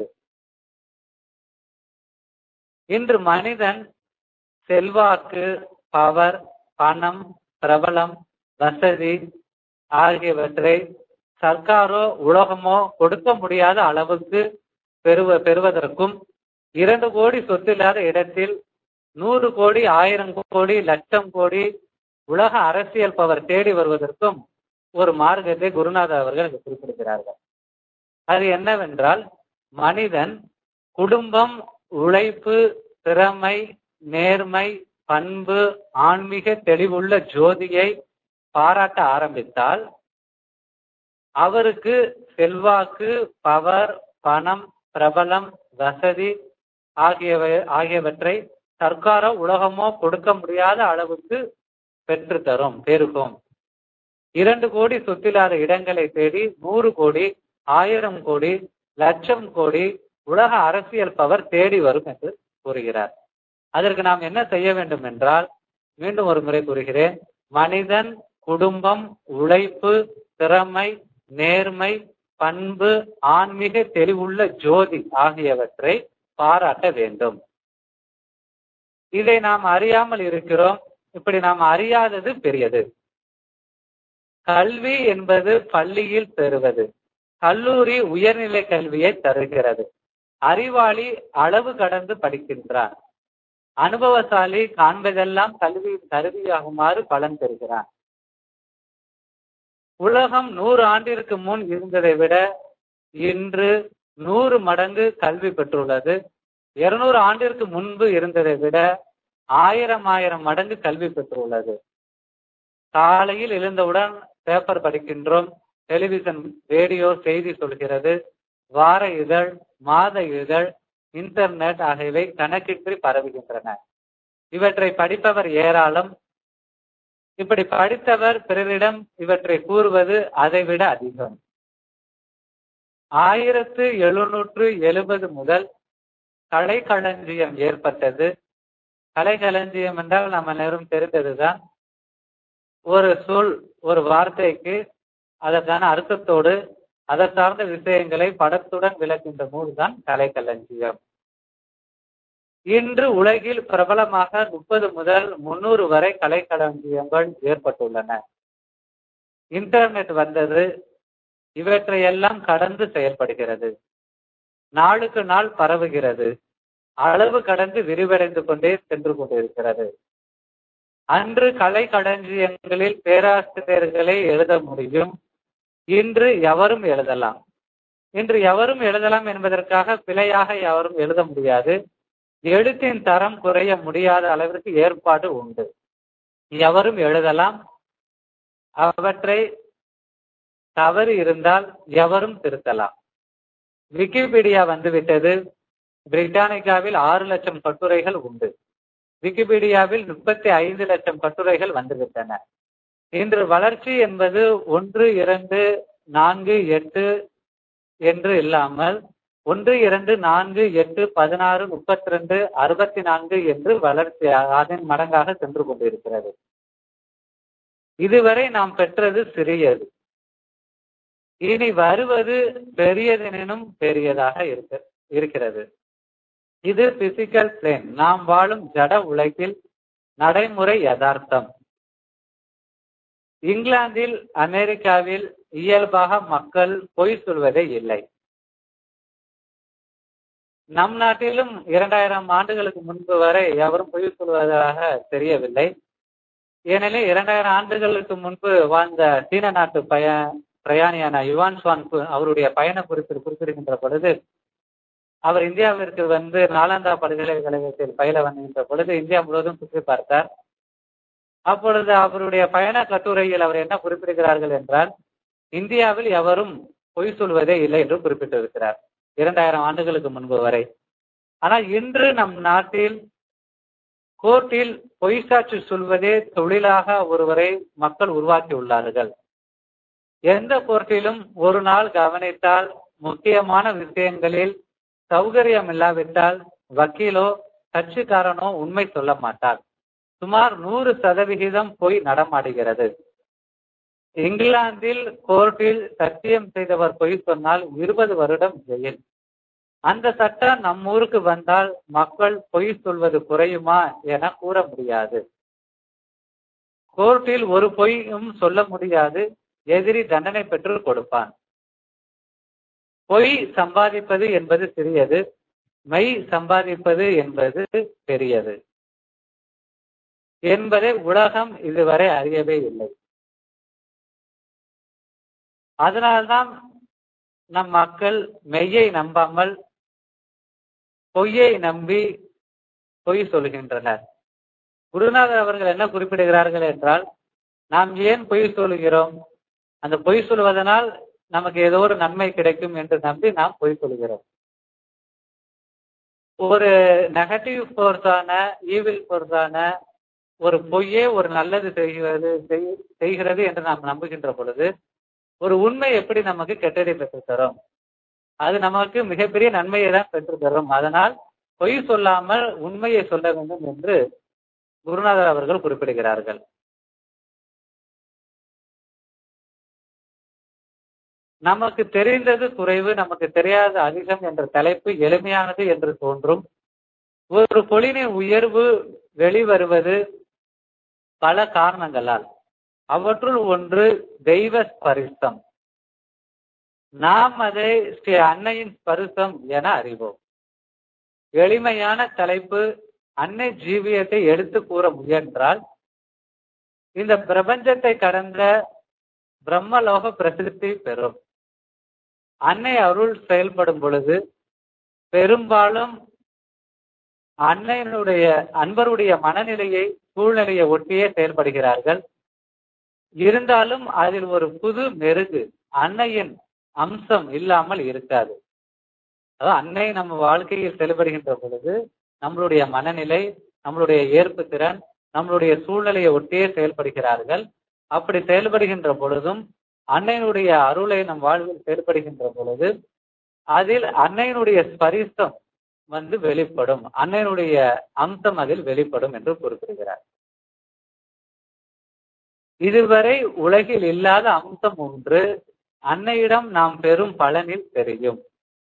இன்று மனிதன் செல்வாக்கு பவர் பணம் பிரபலம் வசதி ஆகியவற்றை சர்க்காரோ உலகமோ கொடுக்க முடியாத அளவுக்கு பெறுவ பெறுவதற்கும் இரண்டு கோடி சொத்தில்லாத இடத்தில் நூறு கோடி ஆயிரம் கோடி லட்சம் கோடி உலக அரசியல் பவர் தேடி வருவதற்கும் ஒரு மார்க்கத்தை குருநாதர் அவர்கள் குறிப்பிடுகிறார்கள் அது என்னவென்றால் மனிதன் குடும்பம் உழைப்பு திறமை நேர்மை பண்பு ஆன்மீக தெளிவுள்ள ஜோதியை பாராட்ட ஆரம்பித்தால் அவருக்கு செல்வாக்கு பவர் பணம் பிரபலம் வசதி ஆகியவை ஆகியவற்றை சர்க்காரோ உலகமோ கொடுக்க முடியாத அளவுக்கு பெற்று தரும் பெருகும் இரண்டு கோடி சொத்தில்லாத இடங்களை தேடி நூறு கோடி ஆயிரம் கோடி லட்சம் கோடி உலக அரசியல் பவர் தேடி வரும் என்று கூறுகிறார் அதற்கு நாம் என்ன செய்ய வேண்டும் என்றால் மீண்டும் ஒரு முறை கூறுகிறேன் மனிதன் குடும்பம் உழைப்பு திறமை நேர்மை பண்பு ஆன்மீக தெளிவுள்ள ஜோதி ஆகியவற்றை பாராட்ட வேண்டும் இதை நாம் அறியாமல் இருக்கிறோம் இப்படி நாம் அறியாதது பெரியது கல்வி என்பது பள்ளியில் பெறுவது கல்லூரி உயர்நிலை கல்வியை தருகிறது அறிவாளி அளவு கடந்து படிக்கின்றான் அனுபவசாலி காண்பதெல்லாம் கல்வியின் கருவியாகுமாறு பலன் பெறுகிறான் உலகம் நூறு ஆண்டிற்கு முன் இருந்ததை விட இன்று நூறு மடங்கு கல்வி பெற்றுள்ளது இருநூறு ஆண்டிற்கு முன்பு இருந்ததை விட ஆயிரம் ஆயிரம் மடங்கு கல்வி பெற்றுள்ளது காலையில் எழுந்தவுடன் பேப்பர் படிக்கின்றோம் டெலிவிஷன் ரேடியோ செய்தி சொல்கிறது வார இதழ் மாத இதழ் இன்டர்நெட் ஆகியவை கணக்கின்றி பரவுகின்றன இவற்றை படிப்பவர் ஏராளம் இப்படி படித்தவர் பிறரிடம் இவற்றை கூறுவது அதைவிட அதிகம் ஆயிரத்து எழுநூற்று எழுபது முதல் கலைக்களஞ்சியம் ஏற்பட்டது கலைக்களஞ்சியம் என்றால் நம்ம நேரம் தெரிந்ததுதான் ஒரு சொல் ஒரு வார்த்தைக்கு அதற்கான அர்த்தத்தோடு அதை சார்ந்த விஷயங்களை படத்துடன் விளக்கின்ற நூல் தான் கலைக்களஞ்சியம் இன்று உலகில் பிரபலமாக முப்பது முதல் முன்னூறு வரை கலைக்களஞ்சியங்கள் ஏற்பட்டுள்ளன இன்டர்நெட் வந்தது இவற்றையெல்லாம் கடந்து செயல்படுகிறது நாளுக்கு நாள் பரவுகிறது அளவு கடந்து விரிவடைந்து கொண்டே சென்று கொண்டிருக்கிறது அன்று கலை களஞ்சியங்களில் பேராசிரியர்களை எழுத முடியும் இன்று எவரும் எழுதலாம் இன்று எவரும் எழுதலாம் என்பதற்காக பிழையாக எவரும் எழுத முடியாது எழுத்தின் தரம் குறைய முடியாத அளவிற்கு ஏற்பாடு உண்டு எவரும் எழுதலாம் அவற்றை தவறு இருந்தால் எவரும் திருத்தலாம் விக்கிபீடியா வந்துவிட்டது பிரிட்டானிக்காவில் ஆறு லட்சம் கட்டுரைகள் உண்டு விக்கிபீடியாவில் முப்பத்தி ஐந்து லட்சம் கட்டுரைகள் வந்துவிட்டன இன்று வளர்ச்சி என்பது ஒன்று இரண்டு நான்கு எட்டு என்று இல்லாமல் ஒன்று இரண்டு நான்கு எட்டு பதினாறு முப்பத்தி ரெண்டு அறுபத்தி நான்கு என்று வளர்ச்சி அதன் மடங்காக சென்று கொண்டிருக்கிறது இதுவரை நாம் பெற்றது சிறியது இனி வருவது பெரியதெனும் பெரியதாக இருக்க இருக்கிறது இது பிசிக்கல் பிளேன் நாம் வாழும் ஜட உலகில் நடைமுறை யதார்த்தம் இங்கிலாந்தில் அமெரிக்காவில் இயல்பாக மக்கள் பொய் சொல்வதே இல்லை நம் நாட்டிலும் இரண்டாயிரம் ஆண்டுகளுக்கு முன்பு வரை எவரும் பொய் சொல்வதாக தெரியவில்லை ஏனெனில் இரண்டாயிரம் ஆண்டுகளுக்கு முன்பு வாழ்ந்த சீன நாட்டு பய பிரயாணியான யுவான் சுவான் அவருடைய பயண குறிப்பில் குறிப்பிடுகின்ற பொழுது அவர் இந்தியாவிற்கு வந்து நாலந்தா பல்கலைக்கழகத்தில் பயில வருகின்ற பொழுது இந்தியா முழுவதும் சுற்றி பார்த்தார் அப்பொழுது அவருடைய பயண கட்டுரையில் அவர் என்ன குறிப்பிடுகிறார்கள் என்றால் இந்தியாவில் எவரும் பொய் சொல்வதே இல்லை என்று குறிப்பிட்டிருக்கிறார் இரண்டாயிரம் ஆண்டுகளுக்கு முன்பு வரை ஆனால் இன்று நம் நாட்டில் கோர்ட்டில் பொய் சாட்சி சொல்வதே தொழிலாக ஒருவரை மக்கள் உருவாக்கி உள்ளார்கள் எந்த கோர்ட்டிலும் ஒரு நாள் கவனித்தால் முக்கியமான விஷயங்களில் சௌகரியம் இல்லாவிட்டால் வக்கீலோ கட்சிக்காரனோ உண்மை சொல்ல மாட்டார் சுமார் நூறு சதவிகிதம் பொய் நடமாடுகிறது இங்கிலாந்தில் கோர்ட்டில் சத்தியம் செய்தவர் பொய் சொன்னால் இருபது வருடம் ஜெயில் அந்த சட்டம் நம் ஊருக்கு வந்தால் மக்கள் பொய் சொல்வது குறையுமா என கூற முடியாது கோர்ட்டில் ஒரு பொய்யும் சொல்ல முடியாது எதிரி தண்டனை பெற்று கொடுப்பான் பொய் சம்பாதிப்பது என்பது சிறியது மெய் சம்பாதிப்பது என்பது பெரியது என்பதை உலகம் இதுவரை அறியவே இல்லை அதனால்தான் நம் மக்கள் மெய்யை நம்பாமல் பொய்யை நம்பி பொய் சொல்கின்றனர் குருநாதர் அவர்கள் என்ன குறிப்பிடுகிறார்கள் என்றால் நாம் ஏன் பொய் சொல்கிறோம் அந்த பொய் சொல்வதனால் நமக்கு ஏதோ ஒரு நன்மை கிடைக்கும் என்று நம்பி நாம் பொய் சொல்கிறோம் ஒரு நெகட்டிவ் ஃபோர்ஸான ஈவில் ஃபோர்ஸான ஒரு பொய்யே ஒரு நல்லது செய்கிறது செய்கிறது என்று நாம் நம்புகின்ற பொழுது ஒரு உண்மை எப்படி நமக்கு கெட்டதை பெற்று தரும் அது நமக்கு மிகப்பெரிய நன்மையை தான் பெற்று தரும் அதனால் பொய் சொல்லாமல் உண்மையை சொல்ல வேண்டும் என்று குருநாதர் அவர்கள் குறிப்பிடுகிறார்கள் நமக்கு தெரிந்தது குறைவு நமக்கு தெரியாத அதிகம் என்ற தலைப்பு எளிமையானது என்று தோன்றும் ஒரு பொலினின் உயர்வு வெளிவருவது பல காரணங்களால் அவற்றுள் ஒன்று தெய்வ ஸ்பரிசம் நாம் அதை ஸ்ரீ அன்னையின் ஸ்பரிசம் என அறிவோம் எளிமையான தலைப்பு அன்னை ஜீவியத்தை எடுத்து கூற முயன்றால் இந்த பிரபஞ்சத்தை கடந்த பிரம்மலோக பிரசித்தி பெறும் அன்னை அருள் செயல்படும் பொழுது பெரும்பாலும் அன்னையினுடைய அன்பருடைய மனநிலையை சூழ்நிலையை ஒட்டியே செயல்படுகிறார்கள் இருந்தாலும் அதில் ஒரு புது மெருகு அன்னையின் அம்சம் இல்லாமல் இருக்காது அதாவது அன்னை நம்ம வாழ்க்கையில் செயல்படுகின்ற பொழுது நம்மளுடைய மனநிலை நம்மளுடைய ஏற்பு திறன் நம்மளுடைய சூழ்நிலையை ஒட்டியே செயல்படுகிறார்கள் அப்படி செயல்படுகின்ற பொழுதும் அன்னையினுடைய அருளை நம் வாழ்வில் செயல்படுகின்ற பொழுது அதில் அன்னையினுடைய ஸ்பரிசம் வந்து வெளிப்படும் அன்னையினுடைய அம்சம் அதில் வெளிப்படும் என்று குறிப்பிடுகிறார் இதுவரை உலகில் இல்லாத அம்சம் ஒன்று அன்னையிடம் நாம் பெறும் பலனில் தெரியும்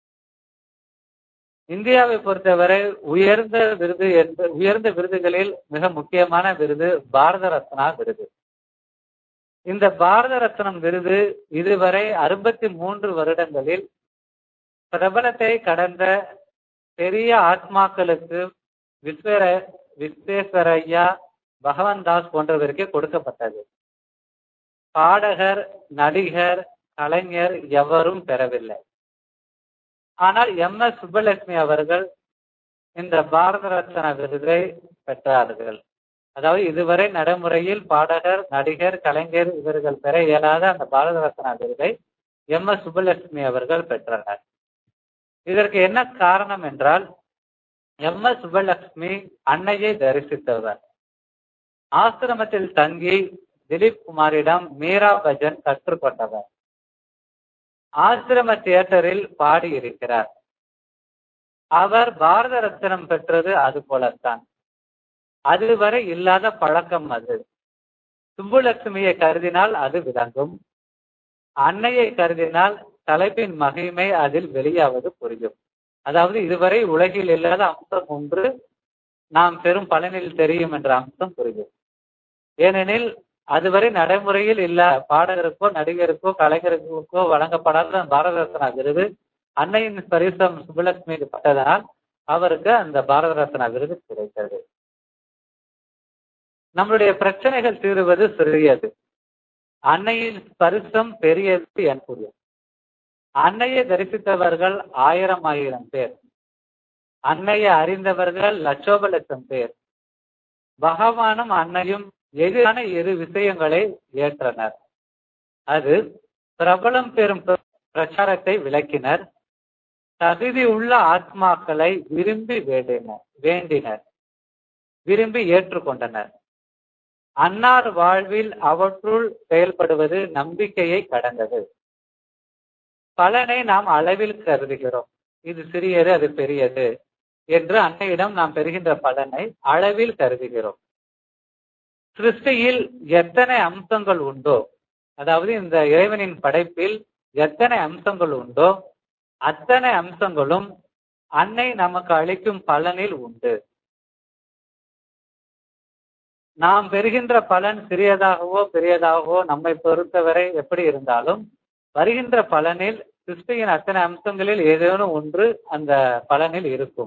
இந்தியாவை பொறுத்தவரை உயர்ந்த விருது என்ப உயர்ந்த விருதுகளில் மிக முக்கியமான விருது பாரத ரத்னா விருது இந்த பாரத ரத்னம் விருது இதுவரை அறுபத்தி மூன்று வருடங்களில் பிரபலத்தை கடந்த பெரிய ஆத்மாக்களுக்கு விஸ்வர விஸ்வேஸ்வரையா பகவான் தாஸ் போன்றவருக்கு கொடுக்கப்பட்டது பாடகர் நடிகர் கலைஞர் எவரும் பெறவில்லை ஆனால் எம் எஸ் சுப்பலட்சுமி அவர்கள் இந்த பாரத ரத்னா விருதை பெற்றார்கள் அதாவது இதுவரை நடைமுறையில் பாடகர் நடிகர் கலைஞர் இவர்கள் பெற இயலாத அந்த பாரத ரத்னா விருதை எம் எஸ் சுப்பலட்சுமி அவர்கள் பெற்றனர் இதற்கு என்ன காரணம் என்றால் எம் எஸ் சுப்பலட்சுமி அன்னையை தரிசித்தவர் ஆசிரமத்தில் தங்கி திலீப் குமாரிடம் மீரா பஜன் கற்றுக்கொண்டவர் ஆசிரம தியேட்டரில் பாடியிருக்கிறார் அவர் பாரத ரத்னம் பெற்றது அது போலத்தான் அதுவரை இல்லாத பழக்கம் அது சுப்புலட்சுமியை கருதினால் அது விளங்கும் அன்னையை கருதினால் தலைப்பின் மகிமை அதில் வெளியாவது புரியும் அதாவது இதுவரை உலகில் இல்லாத அம்சம் ஒன்று நாம் பெரும் பலனில் தெரியும் என்ற அம்சம் புரியும் ஏனெனில் அதுவரை நடைமுறையில் இல்ல பாடகருக்கோ நடிகருக்கோ கலைஞருக்கோ வழங்கப்படாத பாரத ரத்னா விருது அன்னையின் பரிசம் சுப்புலட்சுமிக்கு பட்டதனால் அவருக்கு அந்த பாரத ரத்னா விருது கிடைத்தது நம்மளுடைய பிரச்சனைகள் தீருவது சிறியது அன்னையின் பரிசம் பெரியது என்பது அன்னையை தரிசித்தவர்கள் ஆயிரம் ஆயிரம் பேர் அன்னையை அறிந்தவர்கள் லட்சோப லட்சம் பேர் பகவானும் அன்னையும் எதிரான இரு விஷயங்களை ஏற்றனர் அது பிரபலம் பெறும் பிரச்சாரத்தை விளக்கினர் தகுதி உள்ள ஆத்மாக்களை விரும்பி வேண்டினர் வேண்டினர் விரும்பி ஏற்றுக்கொண்டனர் அன்னார் வாழ்வில் அவற்றுள் செயல்படுவது நம்பிக்கையை கடந்தது பலனை நாம் அளவில் கருதுகிறோம் இது சிறியது அது பெரியது என்று அன்னையிடம் நாம் பெறுகின்ற பலனை அளவில் கருதுகிறோம் சிருஷ்டியில் எத்தனை அம்சங்கள் உண்டோ அதாவது இந்த இறைவனின் படைப்பில் எத்தனை அம்சங்கள் உண்டோ அத்தனை அம்சங்களும் அன்னை நமக்கு அளிக்கும் பலனில் உண்டு நாம் பெறுகின்ற பலன் சிறியதாகவோ பெரியதாகவோ நம்மை பொறுத்தவரை எப்படி இருந்தாலும் வருகின்ற பலனில் சிருஷ்டியின் அத்தனை அம்சங்களில் ஏதேனும் ஒன்று அந்த பலனில் இருக்கும்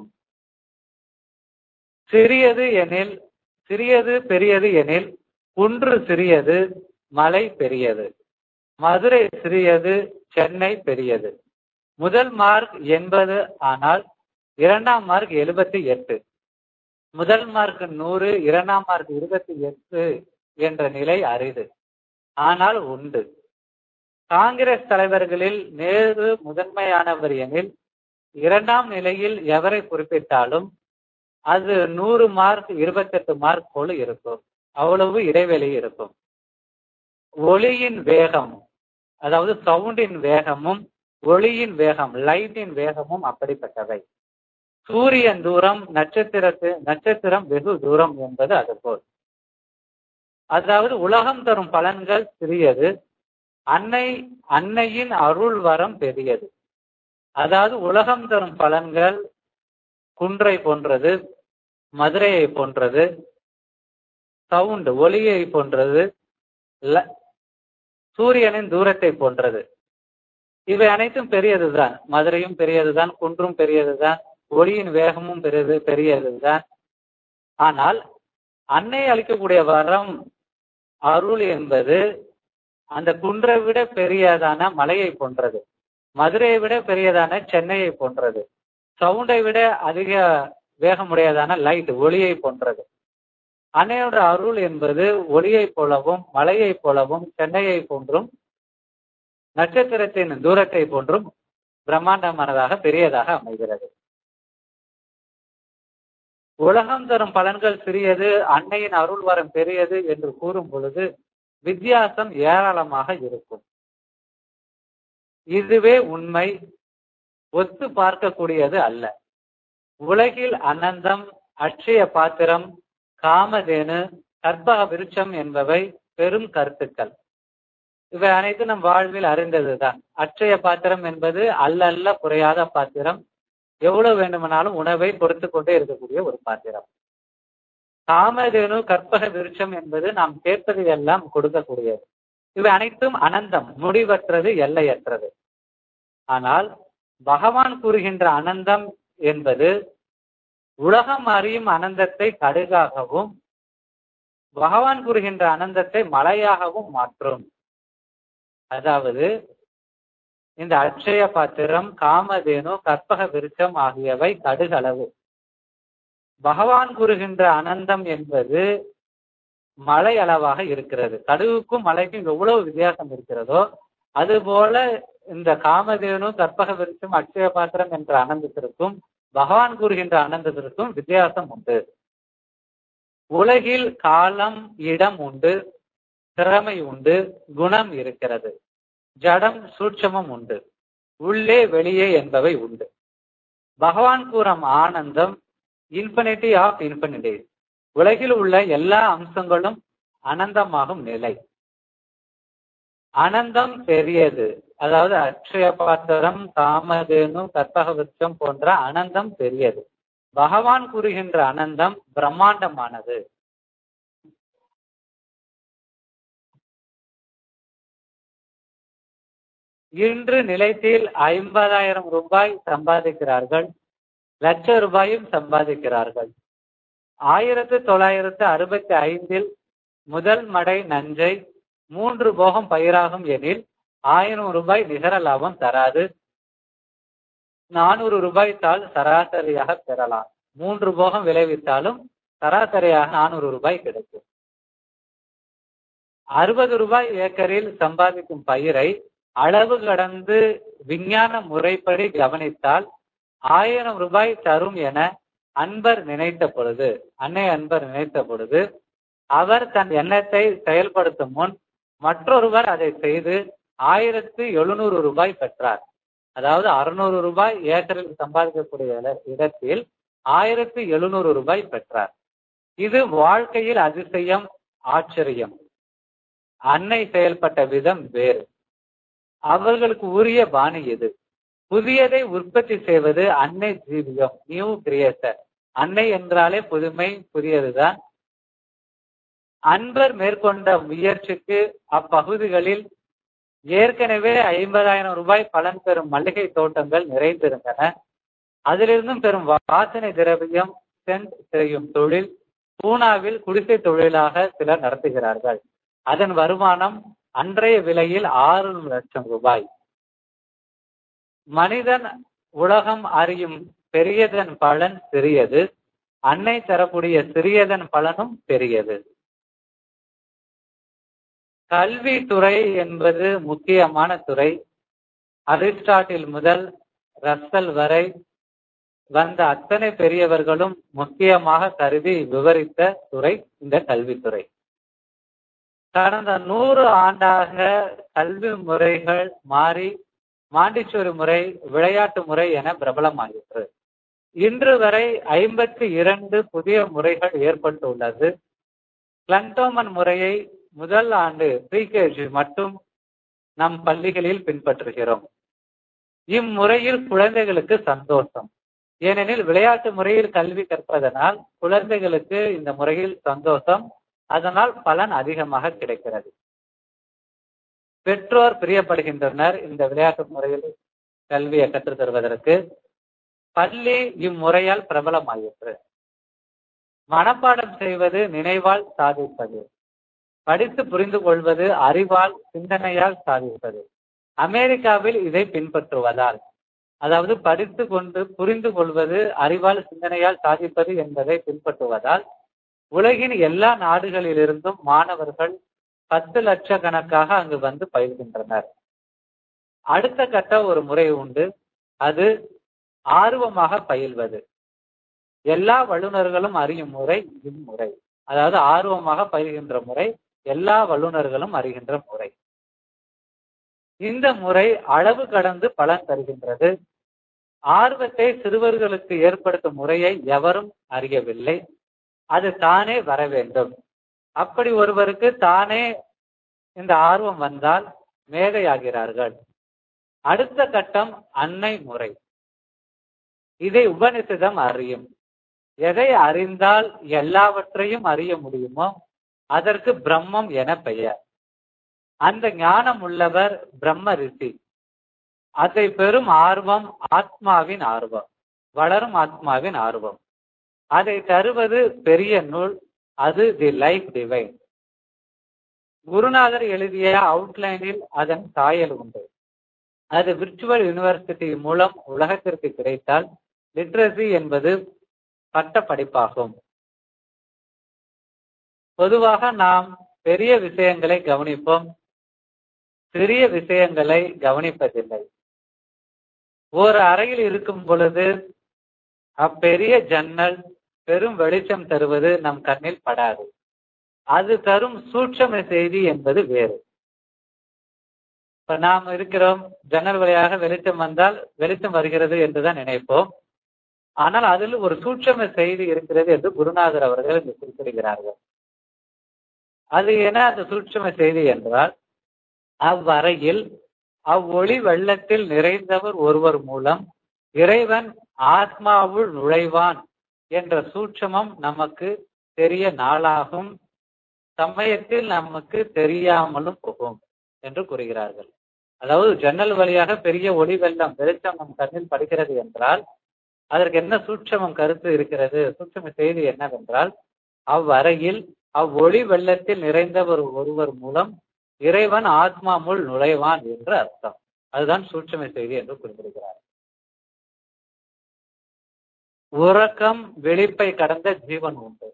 சிறியது எனில் சிறியது பெரியது எனில் குன்று சிறியது மலை பெரியது மதுரை சிறியது சென்னை பெரியது முதல் மார்க் எண்பது ஆனால் இரண்டாம் மார்க் எழுபத்தி எட்டு முதல் மார்க் நூறு இரண்டாம் மார்க் இருபத்தி எட்டு என்ற நிலை அரிது ஆனால் உண்டு காங்கிரஸ் தலைவர்களில் நேரு முதன்மையானவர் எனில் இரண்டாம் நிலையில் எவரை குறிப்பிட்டாலும் அது நூறு மார்க் இருபத்தெட்டு மார்க் போல இருக்கும் அவ்வளவு இடைவெளி இருக்கும் ஒளியின் வேகம் அதாவது சவுண்டின் வேகமும் ஒளியின் வேகம் லைட்டின் வேகமும் அப்படிப்பட்டவை சூரியன் தூரம் நட்சத்திரத்து நட்சத்திரம் வெகு தூரம் என்பது அதுபோல் அதாவது உலகம் தரும் பலன்கள் சிறியது அன்னை அன்னையின் அருள் வரம் பெரியது அதாவது உலகம் தரும் பலன்கள் குன்றை போன்றது மதுரையை போன்றது சவுண்ட் ஒளியை போன்றது சூரியனின் தூரத்தை போன்றது இவை அனைத்தும் பெரியதுதான் மதுரையும் பெரியதுதான் குன்றும் பெரியதுதான் ஒளியின் வேகமும் பெரியது பெரியதுதான் ஆனால் அன்னை அளிக்கக்கூடிய வரம் அருள் என்பது அந்த குன்றை விட பெரியதான மலையை போன்றது மதுரையை விட பெரியதான சென்னையை போன்றது சவுண்டை விட அதிக வேகமுடையதான லைட் ஒளியை போன்றது அன்னையோட அருள் என்பது ஒளியை போலவும் மலையை போலவும் சென்னையை போன்றும் நட்சத்திரத்தின் தூரத்தை போன்றும் பிரம்மாண்டமானதாக பெரியதாக அமைகிறது உலகம் தரும் பலன்கள் சிறியது அன்னையின் அருள் வரம் பெரியது என்று கூறும் பொழுது வித்தியாசம் ஏராளமாக இருக்கும் இதுவே உண்மை ஒத்து பார்க்கக்கூடியது அல்ல உலகில் அனந்தம் அட்சய பாத்திரம் காமதேனு கற்பக விருட்சம் என்பவை பெரும் கருத்துக்கள் இவை அனைத்தும் நம் வாழ்வில் அறிந்ததுதான் அட்சய பாத்திரம் என்பது அல்ல அல்ல குறையாத பாத்திரம் எவ்வளவு வேண்டுமானாலும் உணவை பொறுத்து கொண்டே இருக்கக்கூடிய ஒரு பாத்திரம் காமதேனு கற்பக விருட்சம் என்பது நாம் கேட்பது எல்லாம் கொடுக்கக்கூடியது இவை அனைத்தும் அனந்தம் முடிவற்றது எல்லையற்றது ஆனால் பகவான் கூறுகின்ற அனந்தம் என்பது உலகம் அறியும் அனந்தத்தை கடுகாகவும் பகவான் கூறுகின்ற அனந்தத்தை மலையாகவும் மாற்றும் அதாவது இந்த அட்சய பாத்திரம் காமதேனு கற்பக விருட்சம் ஆகியவை கடுகளவு பகவான் கூறுகின்ற அனந்தம் என்பது மலை அளவாக இருக்கிறது கடுகுக்கும் மலைக்கும் எவ்வளவு வித்தியாசம் இருக்கிறதோ அதுபோல இந்த காமதேனு கற்பக விருட்சம் அட்சய பாத்திரம் என்ற அனந்தத்திற்கும் பகவான் கூறுகின்ற அனந்தத்திற்கும் வித்தியாசம் உண்டு உலகில் காலம் இடம் உண்டு திறமை உண்டு குணம் இருக்கிறது ஜடம் சூட்சமம் உண்டு உள்ளே வெளியே என்பவை உண்டு பகவான் கூறும் ஆனந்தம் இன்ஃபினிட்டி ஆஃப் இன்ஃபினிட்டி உலகில் உள்ள எல்லா அம்சங்களும் அனந்தமாகும் நிலை அனந்தம் பெரியது அதாவது அக்ஷய பாத்திரம் காமதேனு கற்பக விருட்சம் போன்ற அனந்தம் பெரியது பகவான் கூறுகின்ற அனந்தம் பிரம்மாண்டமானது இன்று நிலையத்தில் ஐம்பதாயிரம் ரூபாய் சம்பாதிக்கிறார்கள் லட்ச ரூபாயும் சம்பாதிக்கிறார்கள் ஆயிரத்து தொள்ளாயிரத்து அறுபத்தி ஐந்தில் முதல் மடை நஞ்சை மூன்று போகம் பயிராகும் எனில் ஆயிரம் ரூபாய் நிகர லாபம் தராது நானூறு ரூபாய் தாள் சராசரியாக பெறலாம் மூன்று போகம் விளைவித்தாலும் சராசரியாக நானூறு ரூபாய் கிடைக்கும் அறுபது ரூபாய் ஏக்கரில் சம்பாதிக்கும் பயிரை அளவு கடந்து விஞ்ஞான முறைப்படி கவனித்தால் ஆயிரம் ரூபாய் தரும் என அன்பர் நினைத்த பொழுது அன்னை அன்பர் நினைத்த பொழுது அவர் தன் எண்ணத்தை செயல்படுத்தும் முன் மற்றொருவர் அதை செய்து ஆயிரத்து எழுநூறு ரூபாய் பெற்றார் அதாவது அறுநூறு ரூபாய் ஏக்கரில் சம்பாதிக்கக்கூடிய இடத்தில் ஆயிரத்து எழுநூறு ரூபாய் பெற்றார் இது வாழ்க்கையில் அதிசயம் ஆச்சரியம் அன்னை செயல்பட்ட விதம் வேறு அவர்களுக்கு உரிய பாணி இது புதியதை உற்பத்தி செய்வது அன்னை ஜீவியம் நியூ கிரியேட்டர் அன்னை என்றாலே புதுமை புதியதுதான் அன்பர் மேற்கொண்ட முயற்சிக்கு அப்பகுதிகளில் ஏற்கனவே ஐம்பதாயிரம் ரூபாய் பலன் பெறும் மல்லிகை தோட்டங்கள் நிறைந்திருந்தன அதிலிருந்தும் பெரும் வாசனை திரவியம் சென்ட் செய்யும் தொழில் பூனாவில் குடிசை தொழிலாக சிலர் நடத்துகிறார்கள் அதன் வருமானம் அன்றைய விலையில் ஆறு லட்சம் ரூபாய் மனிதன் உலகம் அறியும் பெரியதன் பலன் சிறியது அன்னை தரக்கூடிய சிறியதன் பலனும் பெரியது கல்வித்துறை என்பது முக்கியமான துறை அரிஸ்டாட்டில் முதல் ரஸ்ஸல் வரை வந்த அத்தனை பெரியவர்களும் முக்கியமாக கருதி விவரித்த துறை இந்த கல்வித்துறை கடந்த நூறு ஆண்டாக கல்வி முறைகள் மாறி மாண்டிச்சோரி முறை விளையாட்டு முறை என பிரபலமாகிற்று இன்று வரை ஐம்பத்தி இரண்டு புதிய முறைகள் ஏற்பட்டுள்ளது கிளண்டோமன் முறையை முதல் ஆண்டு ப்ரீகேஜி மட்டும் நம் பள்ளிகளில் பின்பற்றுகிறோம் இம்முறையில் குழந்தைகளுக்கு சந்தோஷம் ஏனெனில் விளையாட்டு முறையில் கல்வி கற்பதனால் குழந்தைகளுக்கு இந்த முறையில் சந்தோஷம் அதனால் பலன் அதிகமாக கிடைக்கிறது பெற்றோர் பிரியப்படுகின்றனர் இந்த விளையாட்டு முறையில் கல்வியை கற்றுத் தருவதற்கு பள்ளி இம்முறையால் பிரபலமாயிற்று மனப்பாடம் செய்வது நினைவால் சாதிப்பது படித்து புரிந்து கொள்வது அறிவால் சிந்தனையால் சாதிப்பது அமெரிக்காவில் இதை பின்பற்றுவதால் அதாவது படித்து கொண்டு புரிந்து கொள்வது அறிவால் சிந்தனையால் சாதிப்பது என்பதை பின்பற்றுவதால் உலகின் எல்லா நாடுகளிலிருந்தும் மாணவர்கள் பத்து லட்சக்கணக்காக அங்கு வந்து பயில்கின்றனர் அடுத்த கட்ட ஒரு முறை உண்டு அது ஆர்வமாக பயில்வது எல்லா வல்லுநர்களும் அறியும் முறை இம்முறை அதாவது ஆர்வமாக பயில்கின்ற முறை எல்லா வல்லுநர்களும் அறிகின்ற முறை இந்த முறை அளவு கடந்து பலன் தருகின்றது ஆர்வத்தை சிறுவர்களுக்கு ஏற்படுத்தும் முறையை எவரும் அறியவில்லை அது தானே வர வேண்டும் அப்படி ஒருவருக்கு தானே இந்த ஆர்வம் வந்தால் மேதையாகிறார்கள் அடுத்த கட்டம் அன்னை முறை இதை உபனிஷதம் அறியும் எதை அறிந்தால் எல்லாவற்றையும் அறிய முடியுமோ அதற்கு பிரம்மம் என பெயர் அந்த ஞானம் உள்ளவர் பிரம்ம ரிஷி அதை பெறும் ஆர்வம் ஆத்மாவின் ஆர்வம் வளரும் ஆத்மாவின் ஆர்வம் அதை தருவது பெரிய நூல் அது தி லைஃப் டிவைன் குருநாதர் எழுதிய அவுட்லைனில் அதன் சாயல் உண்டு அது விர்ச்சுவல் யூனிவர்சிட்டி மூலம் உலகத்திற்கு கிடைத்தால் லிட்ரஸி என்பது பட்ட படிப்பாகும் பொதுவாக நாம் பெரிய விஷயங்களை கவனிப்போம் சிறிய விஷயங்களை கவனிப்பதில்லை ஒரு அறையில் இருக்கும் பொழுது அப்பெரிய ஜன்னல் பெரும் வெளிச்சம் தருவது நம் கண்ணில் படாது அது தரும் சூட்சம செய்தி என்பது வேறு இப்ப நாம் இருக்கிறோம் ஜன்னல் வழியாக வெளிச்சம் வந்தால் வெளிச்சம் வருகிறது என்றுதான் நினைப்போம் ஆனால் அதில் ஒரு சூட்சம செய்தி இருக்கிறது என்று குருநாதர் அவர்கள் இங்கு குறிப்பிடுகிறார்கள் அது என அந்த சூட்சம செய்தி என்றால் அவ்வறையில் அவ்வொளி வெள்ளத்தில் நிறைந்தவர் ஒருவர் மூலம் இறைவன் ஆத்மாவுள் நுழைவான் என்ற சூட்சமம் நமக்கு தெரிய நாளாகும் சமயத்தில் நமக்கு தெரியாமலும் போகும் என்று கூறுகிறார்கள் அதாவது ஜன்னல் வழியாக பெரிய ஒளி வெள்ளம் வெளிச்சம் நம் கண்ணில் படுகிறது என்றால் அதற்கு என்ன சூட்சமம் கருத்து இருக்கிறது சூட்சம செய்தி என்னவென்றால் அவ்வறையில் அவ்வொளி வெள்ளத்தில் நிறைந்தவர் ஒருவர் மூலம் இறைவன் ஆத்மா முள் நுழைவான் என்று அர்த்தம் அதுதான் சூட்சம செய்தி என்று குறிப்பிடுகிறார் உறக்கம் விழிப்பை கடந்த ஜீவன் உண்டு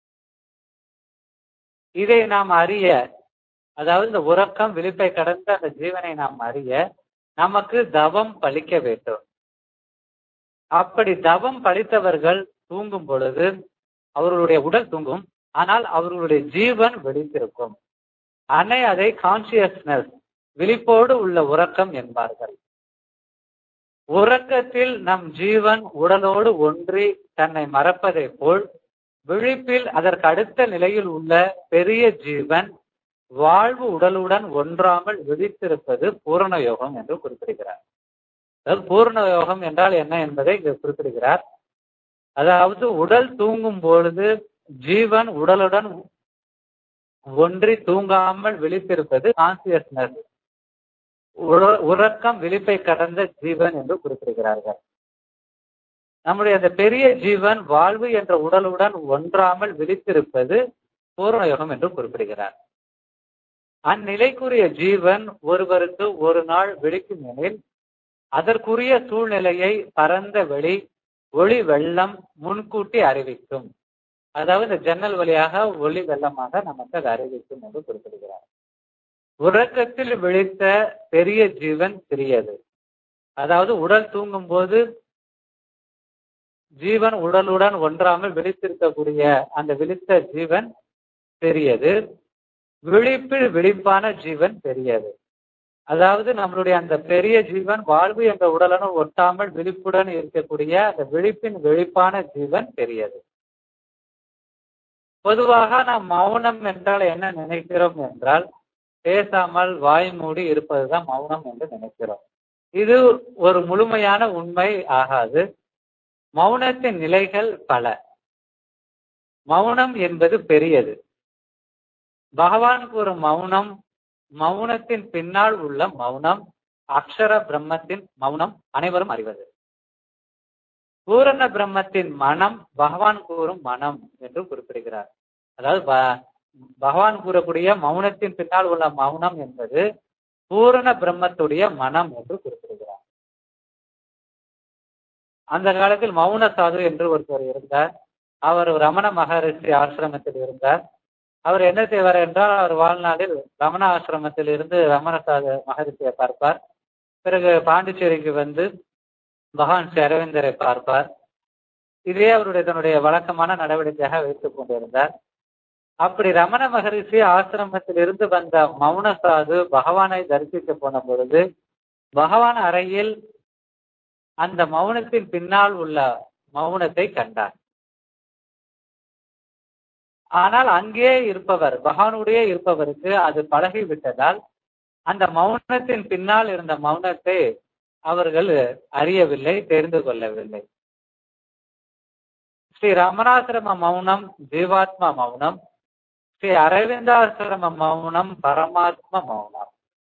இதை நாம் அறிய அதாவது இந்த உறக்கம் விழிப்பை கடந்த அந்த ஜீவனை நாம் அறிய நமக்கு தவம் பலிக்க வேண்டும் அப்படி தவம் பழித்தவர்கள் தூங்கும் பொழுது அவர்களுடைய உடல் தூங்கும் ஆனால் அவர்களுடைய ஜீவன் விழித்திருக்கும் அன்னை அதை கான்சியஸ்னஸ் விழிப்போடு உள்ள உறக்கம் என்பார்கள் உறக்கத்தில் நம் ஜீவன் உடலோடு ஒன்றி தன்னை மறப்பதை போல் விழிப்பில் அதற்கு அடுத்த நிலையில் உள்ள பெரிய ஜீவன் வாழ்வு உடலுடன் ஒன்றாமல் விழித்திருப்பது பூரண யோகம் என்று குறிப்பிடுகிறார் அதாவது பூரண யோகம் என்றால் என்ன என்பதை இங்கு குறிப்பிடுகிறார் அதாவது உடல் தூங்கும் பொழுது ஜீவன் உடலுடன் ஒன்றி தூங்காமல் விழித்திருப்பது கான்சியஸ்னஸ் உறக்கம் விழிப்பை கடந்த ஜீவன் என்று குறிப்பிடுகிறார்கள் நம்முடைய அந்த பெரிய ஜீவன் வாழ்வு என்ற உடலுடன் ஒன்றாமல் விழித்திருப்பது பூர்ணயோகம் என்று குறிப்பிடுகிறார் அந்நிலைக்குரிய ஜீவன் ஒருவருக்கு ஒரு நாள் விழிக்கும் எனில் அதற்குரிய சூழ்நிலையை பரந்த வெளி ஒளி வெள்ளம் முன்கூட்டி அறிவிக்கும் அதாவது இந்த ஜன்னல் வழியாக ஒளி வெள்ளமாக நமக்கு அது அறிவிக்கும் என்று குறிப்பிடுகிறார் உறக்கத்தில் விழித்த பெரிய ஜீவன் சிறியது அதாவது உடல் தூங்கும் போது ஜீவன் உடலுடன் ஒன்றாமல் விழித்திருக்கக்கூடிய அந்த விழித்த ஜீவன் பெரியது விழிப்பில் விழிப்பான ஜீவன் பெரியது அதாவது நம்மளுடைய அந்த பெரிய ஜீவன் வாழ்வு என்ற உடலுடன் ஒட்டாமல் விழிப்புடன் இருக்கக்கூடிய அந்த விழிப்பின் விழிப்பான ஜீவன் பெரியது பொதுவாக நாம் மௌனம் என்றால் என்ன நினைக்கிறோம் என்றால் பேசாமல் வாய் மூடி இருப்பதுதான் மௌனம் என்று நினைக்கிறோம் இது ஒரு முழுமையான உண்மை ஆகாது மௌனத்தின் நிலைகள் பல மௌனம் என்பது பெரியது பகவான் கூறும் மௌனம் மௌனத்தின் பின்னால் உள்ள மௌனம் அக்ஷர பிரம்மத்தின் மௌனம் அனைவரும் அறிவது பூரண பிரம்மத்தின் மனம் பகவான் கூறும் மனம் என்று குறிப்பிடுகிறார் அதாவது ப- பகவான் கூறக்கூடிய மௌனத்தின் பின்னால் உள்ள மௌனம் என்பது பூரண பிரம்மத்துடைய மனம் என்று குறிப்பிடுகிறார் அந்த காலத்தில் மௌன சாது என்று ஒருவர் இருந்தார் அவர் ரமண மகரிஷி ஆசிரமத்தில் இருந்தார் அவர் என்ன செய்வார் என்றால் அவர் வாழ்நாளில் ரமண ஆசிரமத்தில் இருந்து ரமண சாது மகரிஷியை பார்ப்பார் பிறகு பாண்டிச்சேரிக்கு வந்து பகவான் ஸ்ரீ அரவிந்தரை பார்ப்பார் இதே அவருடைய தன்னுடைய வழக்கமான நடவடிக்கையாக வைத்துக் கொண்டிருந்தார் அப்படி ரமண மகரிஷி ஆசிரமத்தில் இருந்து வந்த மௌன சாது பகவானை தரிசிக்க போன பொழுது பகவான் அறையில் அந்த மௌனத்தின் பின்னால் உள்ள மௌனத்தை கண்டார் ஆனால் அங்கே இருப்பவர் பகவானுடைய இருப்பவருக்கு அது பழகி விட்டதால் அந்த மௌனத்தின் பின்னால் இருந்த மௌனத்தை அவர்கள் அறியவில்லை தெரிந்து கொள்ளவில்லை ஸ்ரீ ரமணாசிரம மௌனம் ஜீவாத்மா மௌனம் ஸ்ரீ அரவிந்தாசிரம மௌனம் பரமாத்ம மௌனம்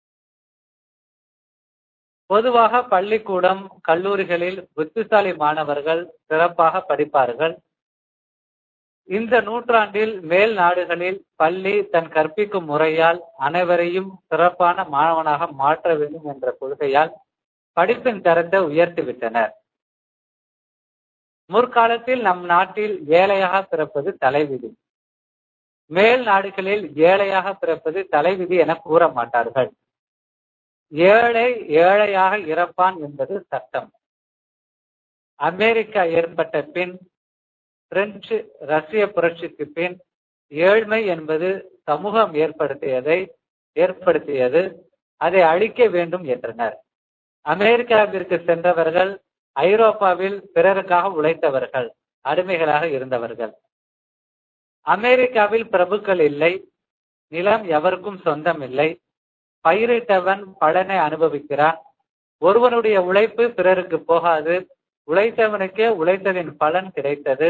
பொதுவாக பள்ளிக்கூடம் கல்லூரிகளில் புத்திசாலி மாணவர்கள் சிறப்பாக படிப்பார்கள் இந்த நூற்றாண்டில் மேல் நாடுகளில் பள்ளி தன் கற்பிக்கும் முறையால் அனைவரையும் சிறப்பான மாணவனாக மாற்ற வேண்டும் என்ற கொள்கையால் படிப்பின் தரத்தை உயர்த்திவிட்டனர் முற்காலத்தில் நம் நாட்டில் ஏழையாக பிறப்பது தலைவிதி மேல் நாடுகளில் ஏழையாக பிறப்பது தலைவிதி என கூற மாட்டார்கள் ஏழை ஏழையாக இறப்பான் என்பது சட்டம் அமெரிக்கா ஏற்பட்ட பின் பிரெஞ்சு ரஷ்ய புரட்சிக்கு பின் ஏழ்மை என்பது சமூகம் ஏற்படுத்தியதை ஏற்படுத்தியது அதை அழிக்க வேண்டும் என்றனர் அமெரிக்காவிற்கு சென்றவர்கள் ஐரோப்பாவில் பிறருக்காக உழைத்தவர்கள் அடிமைகளாக இருந்தவர்கள் அமெரிக்காவில் பிரபுக்கள் இல்லை நிலம் எவருக்கும் சொந்தம் இல்லை பயிரிட்டவன் பலனை அனுபவிக்கிறான் ஒருவனுடைய உழைப்பு பிறருக்கு போகாது உழைத்தவனுக்கே உழைத்ததின் பலன் கிடைத்தது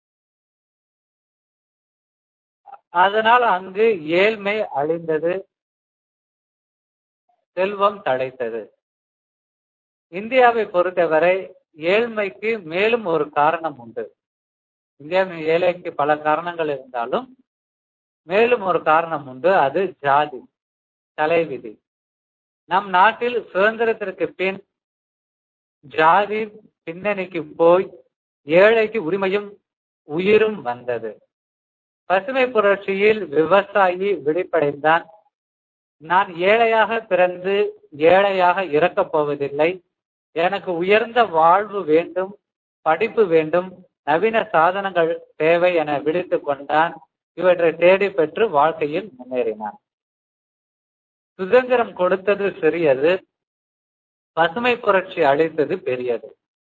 அதனால் அங்கு ஏழ்மை அழிந்தது செல்வம் தழைத்தது இந்தியாவை பொறுத்தவரை ஏழ்மைக்கு மேலும் ஒரு காரணம் உண்டு இந்தியாவின் ஏழைக்கு பல காரணங்கள் இருந்தாலும் மேலும் ஒரு காரணம் உண்டு அது ஜாதி தலைவிதி நம் நாட்டில் சுதந்திரத்திற்கு பின் ஜாதி பின்னணிக்கு போய் ஏழைக்கு உரிமையும் உயிரும் வந்தது பசுமை புரட்சியில் விவசாயி விழிப்படைந்தான் நான் ஏழையாக பிறந்து ஏழையாக இறக்கப் போவதில்லை எனக்கு உயர்ந்த வாழ்வு வேண்டும் படிப்பு வேண்டும் நவீன சாதனங்கள் தேவை என விழித்து கொண்டான் இவற்றை தேடி பெற்று வாழ்க்கையில் முன்னேறினான் சுதந்திரம் கொடுத்தது சிறியது பசுமை புரட்சி அளித்தது பெரியது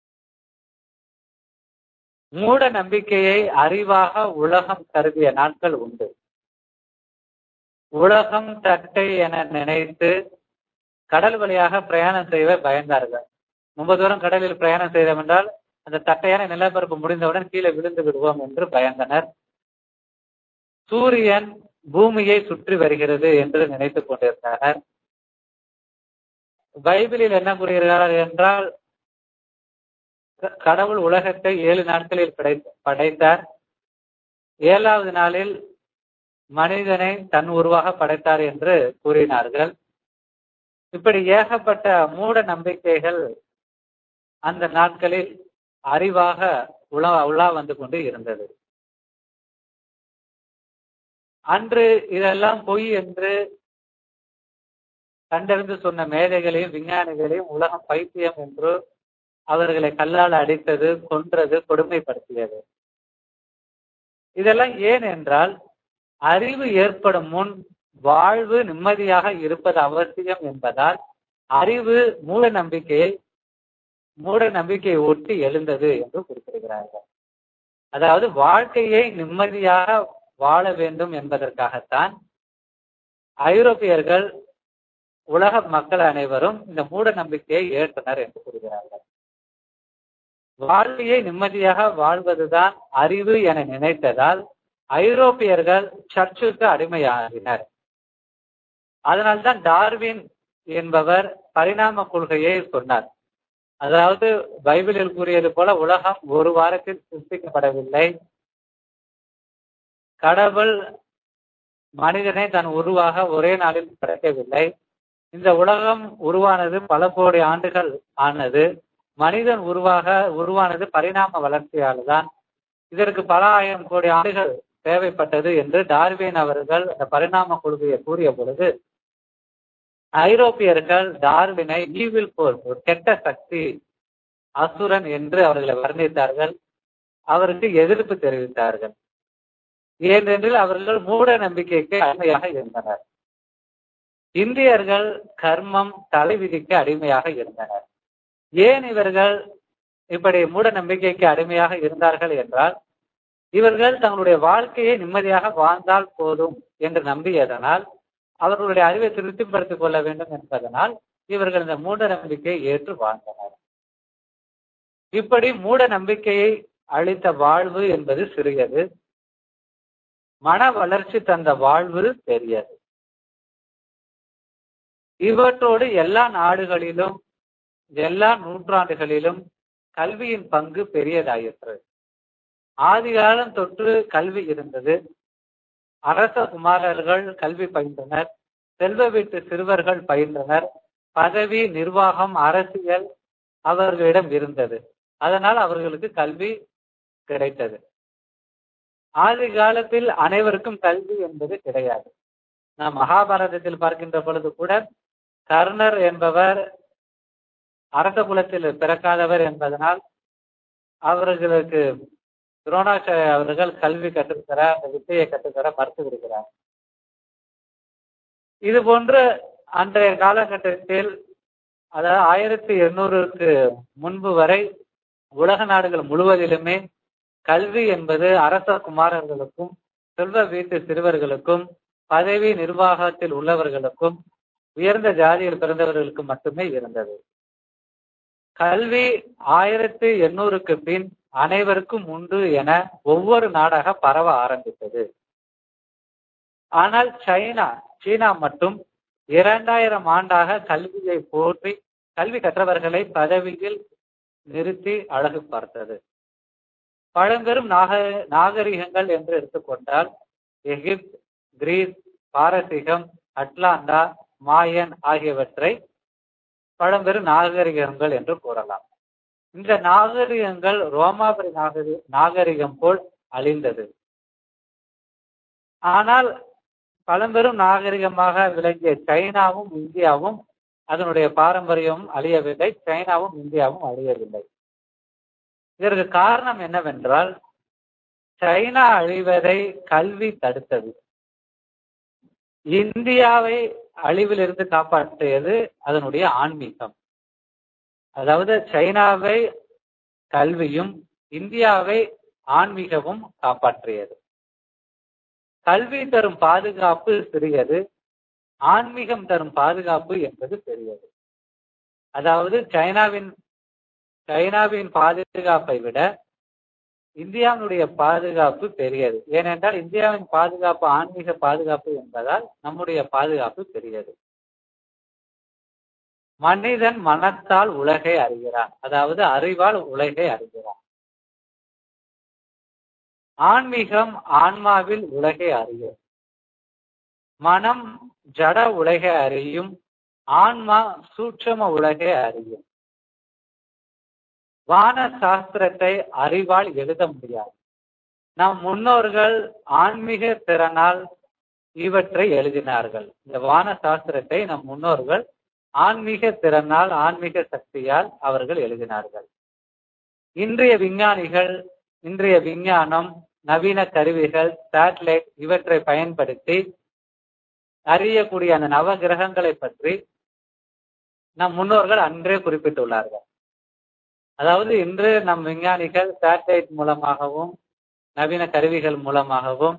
மூட நம்பிக்கையை அறிவாக உலகம் கருதிய நாட்கள் உண்டு உலகம் தட்டை என நினைத்து கடல் வழியாக பிரயாணம் செய்ய பயந்தார்கள் ரொம்ப தூரம் கடலில் பிரயாணம் செய்தோம் என்றால் அந்த தட்டையான நிலப்பரப்பு முடிந்தவுடன் கீழே விழுந்து விடுவோம் என்று பயந்தனர் சூரியன் பூமியை சுற்றி வருகிறது என்று நினைத்துக் கொண்டிருந்தனர் பைபிளில் என்ன கூறுகிறார்கள் என்றால் கடவுள் உலகத்தை ஏழு நாட்களில் படை படைத்தார் ஏழாவது நாளில் மனிதனை தன் உருவாக படைத்தார் என்று கூறினார்கள் இப்படி ஏகப்பட்ட மூட நம்பிக்கைகள் அந்த நாட்களில் அறிவாக உலா உலா வந்து கொண்டு இருந்தது அன்று இதெல்லாம் பொய் என்று கண்டறிந்து சொன்ன மேதைகளையும் விஞ்ஞானிகளையும் உலகம் பைத்தியம் என்று அவர்களை கல்லால் அடித்தது கொன்றது கொடுமைப்படுத்தியது இதெல்லாம் ஏன் என்றால் அறிவு ஏற்படும் முன் வாழ்வு நிம்மதியாக இருப்பது அவசியம் என்பதால் அறிவு மூட நம்பிக்கையை மூட நம்பிக்கையை ஒட்டி எழுந்தது என்று குறிப்பிடுகிறார்கள் அதாவது வாழ்க்கையை நிம்மதியாக வாழ வேண்டும் என்பதற்காகத்தான் ஐரோப்பியர்கள் உலக மக்கள் அனைவரும் இந்த மூட நம்பிக்கையை ஏற்றனர் என்று கூறுகிறார்கள் வாழ்க்கையை நிம்மதியாக வாழ்வதுதான் அறிவு என நினைத்ததால் ஐரோப்பியர்கள் சர்ச்சுக்கு அடிமையாகினர் அதனால்தான் டார்வின் என்பவர் பரிணாம கொள்கையை சொன்னார் அதாவது பைபிளில் கூறியது போல உலகம் ஒரு வாரத்தில் சிருஷ்டிக்கப்படவில்லை கடவுள் மனிதனை தன் உருவாக ஒரே நாளில் படைக்கவில்லை இந்த உலகம் உருவானது பல கோடி ஆண்டுகள் ஆனது மனிதன் உருவாக உருவானது பரிணாம வளர்ச்சியால் தான் இதற்கு பல ஆயிரம் கோடி ஆண்டுகள் தேவைப்பட்டது என்று டார்வின் அவர்கள் அந்த பரிணாம கொள்கையை கூறிய பொழுது ஐரோப்பியர்கள் டார்வினை ஈவில் போல் ஒரு கெட்ட சக்தி அசுரன் என்று அவர்களை வர்ணித்தார்கள் அவருக்கு எதிர்ப்பு தெரிவித்தார்கள் ஏனென்றில் அவர்கள் மூட நம்பிக்கைக்கு அடிமையாக இருந்தனர் இந்தியர்கள் கர்மம் தலைவிதிக்கு அடிமையாக இருந்தனர் ஏன் இவர்கள் இப்படி மூட நம்பிக்கைக்கு அடிமையாக இருந்தார்கள் என்றால் இவர்கள் தங்களுடைய வாழ்க்கையை நிம்மதியாக வாழ்ந்தால் போதும் என்று நம்பியதனால் அவர்களுடைய அறிவை திருப்திப்படுத்திக் கொள்ள வேண்டும் என்பதனால் இவர்கள் இந்த மூட நம்பிக்கையை ஏற்று வாழ்ந்தனர் இப்படி மூட நம்பிக்கையை அளித்த வாழ்வு என்பது சிறியது மன வளர்ச்சி தந்த வாழ்வு பெரியது இவற்றோடு எல்லா நாடுகளிலும் எல்லா நூற்றாண்டுகளிலும் கல்வியின் பங்கு பெரியதாயிற்று ஆதிகாலம் தொற்று கல்வி இருந்தது அரச குமாரர்கள் கல்வி பயின்றனர் செல்வ வீட்டு சிறுவர்கள் பயின்றனர் பதவி நிர்வாகம் அரசியல் அவர்களிடம் இருந்தது அதனால் அவர்களுக்கு கல்வி கிடைத்தது ஆதி காலத்தில் அனைவருக்கும் கல்வி என்பது கிடையாது நாம் மகாபாரதத்தில் பார்க்கின்ற பொழுது கூட கர்ணர் என்பவர் அரச குலத்தில் பிறக்காதவர் என்பதனால் அவர்களுக்கு துரோணாச்சாரிய அவர்கள் கல்வி கற்றுத்தர அந்த வித்தையை கற்றுத்தர மறுத்து விடுகிறார் இது போன்று அன்றைய காலகட்டத்தில் அதாவது ஆயிரத்தி எண்ணூறுக்கு முன்பு வரை உலக நாடுகள் முழுவதிலுமே கல்வி என்பது அரச குமாரர்களுக்கும் செல்வ வீட்டு சிறுவர்களுக்கும் பதவி நிர்வாகத்தில் உள்ளவர்களுக்கும் உயர்ந்த ஜாதியில் பிறந்தவர்களுக்கும் மட்டுமே இருந்தது கல்வி ஆயிரத்தி எண்ணூறுக்கு பின் அனைவருக்கும் உண்டு என ஒவ்வொரு நாடாக பரவ ஆரம்பித்தது ஆனால் சைனா சீனா மட்டும் இரண்டாயிரம் ஆண்டாக கல்வியை போற்றி கல்வி கற்றவர்களை பதவியில் நிறுத்தி அழகு பார்த்தது பழம்பெரும் நாக நாகரிகங்கள் என்று எடுத்துக்கொண்டால் எகிப்த் கிரீஸ் பாரசீகம் அட்லாண்டா மாயன் ஆகியவற்றை பழம்பெரும் நாகரிகங்கள் என்று கூறலாம் இந்த நாகரிகங்கள் ரோமாபுரி நாகரி நாகரிகம் போல் அழிந்தது ஆனால் பழம்பெரும் நாகரிகமாக விளங்கிய சைனாவும் இந்தியாவும் அதனுடைய பாரம்பரியமும் அழியவில்லை சைனாவும் இந்தியாவும் அழியவில்லை இதற்கு காரணம் என்னவென்றால் சைனா அழிவதை கல்வி தடுத்தது இந்தியாவை அழிவிலிருந்து காப்பாற்றியது அதனுடைய ஆன்மீகம் அதாவது சைனாவை கல்வியும் இந்தியாவை ஆன்மீகமும் காப்பாற்றியது கல்வி தரும் பாதுகாப்பு சிறியது ஆன்மீகம் தரும் பாதுகாப்பு என்பது பெரியது அதாவது சைனாவின் சைனாவின் பாதுகாப்பை விட இந்தியாவினுடைய பாதுகாப்பு பெரியது ஏனென்றால் இந்தியாவின் பாதுகாப்பு ஆன்மீக பாதுகாப்பு என்பதால் நம்முடைய பாதுகாப்பு பெரியது மனிதன் மனத்தால் உலகை அறிகிறான் அதாவது அறிவால் உலகை அறிகிறான் ஆன்மீகம் ஆன்மாவில் உலகை அறியும் மனம் ஜட உலகை அறியும் ஆன்மா சூட்சம உலகை அறியும் வான சாஸ்திரத்தை அறிவால் எழுத முடியாது நம் முன்னோர்கள் ஆன்மீக திறனால் இவற்றை எழுதினார்கள் இந்த வான சாஸ்திரத்தை நம் முன்னோர்கள் ஆன்மீக திறனால் ஆன்மீக சக்தியால் அவர்கள் எழுதினார்கள் இன்றைய விஞ்ஞானிகள் இன்றைய விஞ்ஞானம் நவீன கருவிகள் சேட்டலைட் இவற்றை பயன்படுத்தி அறியக்கூடிய அந்த நவ கிரகங்களை பற்றி நம் முன்னோர்கள் அன்றே குறிப்பிட்டுள்ளார்கள் அதாவது இன்று நம் விஞ்ஞானிகள் சேட்டலைட் மூலமாகவும் நவீன கருவிகள் மூலமாகவும்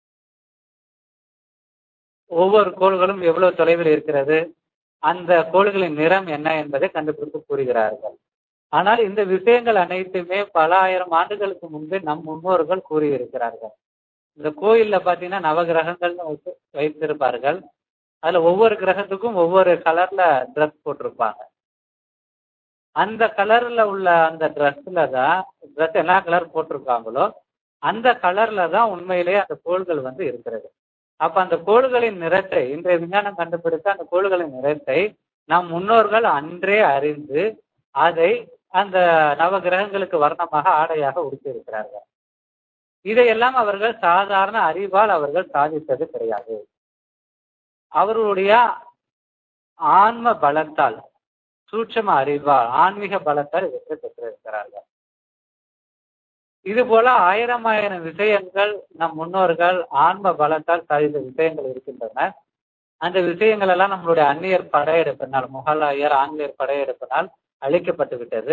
ஒவ்வொரு கோள்களும் எவ்வளவு தொலைவில் இருக்கிறது அந்த கோள்களின் நிறம் என்ன என்பதை கண்டுபிடித்து கூறுகிறார்கள் ஆனால் இந்த விஷயங்கள் அனைத்துமே பல ஆயிரம் ஆண்டுகளுக்கு முன்பே நம் முன்னோர்கள் கூறியிருக்கிறார்கள் இந்த கோயில்ல பாத்தீங்கன்னா நவ கிரகங்கள்னு வைத்து வைத்திருப்பார்கள் அதுல ஒவ்வொரு கிரகத்துக்கும் ஒவ்வொரு கலர்ல ட்ரெஸ் போட்டிருப்பாங்க அந்த கலர்ல உள்ள அந்த ட்ரெஸ்ல தான் ட்ரெஸ் என்ன கலர் போட்டிருக்காங்களோ அந்த கலர்ல தான் உண்மையிலேயே அந்த கோள்கள் வந்து இருக்கிறது அப்ப அந்த கோள்களின் நிறத்தை இன்றைய விஞ்ஞானம் கண்டுபிடித்த அந்த கோள்களின் நிறத்தை நம் முன்னோர்கள் அன்றே அறிந்து அதை அந்த நவ கிரகங்களுக்கு வர்ணமாக ஆடையாக உடுத்தியிருக்கிறார்கள் இதையெல்லாம் அவர்கள் சாதாரண அறிவால் அவர்கள் சாதித்தது கிடையாது அவர்களுடைய ஆன்ம பலத்தால் சூட்சம அறிவால் ஆன்மீக பலத்தால் வெற்றி பெற்றிருக்கிறார்கள் இது போல ஆயிரம் ஆயிரம் விஷயங்கள் நம் முன்னோர்கள் ஆன்ம பலத்தால் சாதித்த விஷயங்கள் இருக்கின்றன அந்த விஷயங்கள் எல்லாம் நம்மளுடைய அந்நியர் படையெடுப்பினால் முகலாயர் ஆங்கிலேயர் படையெடுப்பினால் அழிக்கப்பட்டு விட்டது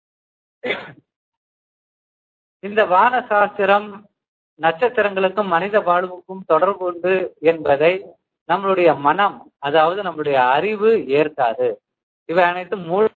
இந்த வான சாஸ்திரம் நட்சத்திரங்களுக்கும் மனித வாழ்வுக்கும் தொடர்பு உண்டு என்பதை நம்மளுடைய மனம் அதாவது நம்மளுடைய அறிவு ஏற்காது இவை அனைத்தும் மூல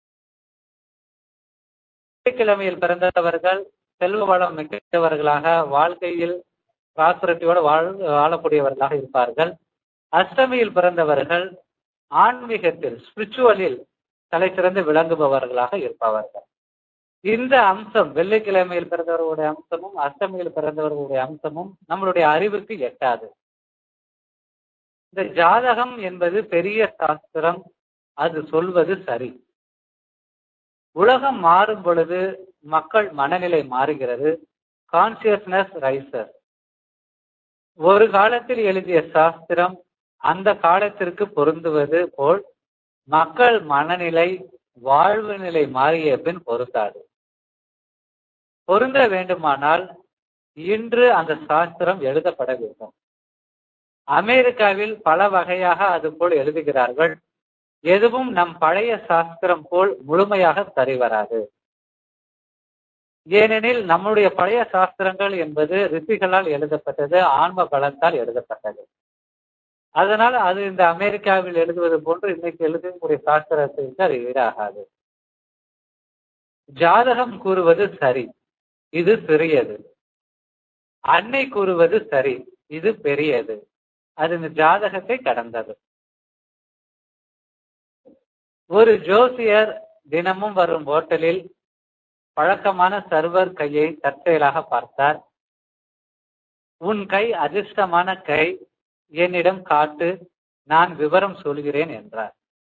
கிழமையில் பிறந்தவர்கள் செல்வ வளம் மிக்கவர்களாக வாழ்க்கையில் பிராஸ்பரட்டியோடு வாழ் வாழக்கூடியவர்களாக இருப்பார்கள் அஷ்டமியில் பிறந்தவர்கள் ஆன்மீகத்தில் ஸ்பிரிச்சுவலில் தலை சிறந்து விளங்குபவர்களாக இருப்பவர்கள் இந்த அம்சம் வெள்ளிக்கிழமையில் பிறந்தவர்களுடைய அம்சமும் அஷ்டமியில் பிறந்தவர்களுடைய அம்சமும் நம்மளுடைய அறிவுக்கு எட்டாது இந்த ஜாதகம் என்பது பெரிய சாஸ்திரம் அது சொல்வது சரி உலகம் மாறும் பொழுது மக்கள் மனநிலை மாறுகிறது கான்சியஸ்னஸ் ரைசர் ஒரு காலத்தில் எழுதிய சாஸ்திரம் அந்த காலத்திற்கு பொருந்துவது போல் மக்கள் மனநிலை வாழ்வு நிலை மாறிய பின் பொருந்தாது பொருந்த வேண்டுமானால் இன்று அந்த சாஸ்திரம் எழுதப்பட வேண்டும் அமெரிக்காவில் பல வகையாக அது போல் எழுதுகிறார்கள் எதுவும் நம் பழைய சாஸ்திரம் போல் முழுமையாக சரிவராது ஏனெனில் நம்முடைய பழைய சாஸ்திரங்கள் என்பது ரிஷிகளால் எழுதப்பட்டது ஆன்ம பலத்தால் எழுதப்பட்டது அதனால் அது இந்த அமெரிக்காவில் எழுதுவது போன்று இன்னைக்கு எழுதக்கூடிய சாஸ்திரத்திற்கு அது ஈடாகாது ஜாதகம் கூறுவது சரி இது சிறியது அன்னை கூறுவது சரி இது பெரியது அது இந்த ஜாதகத்தை கடந்தது ஒரு ஜோசியர் தினமும் வரும் ஹோட்டலில் பழக்கமான சர்வர் கையை தற்செயலாக பார்த்தார் உன் கை அதிர்ஷ்டமான கை என்னிடம் காட்டு நான் விவரம் சொல்கிறேன் என்றார்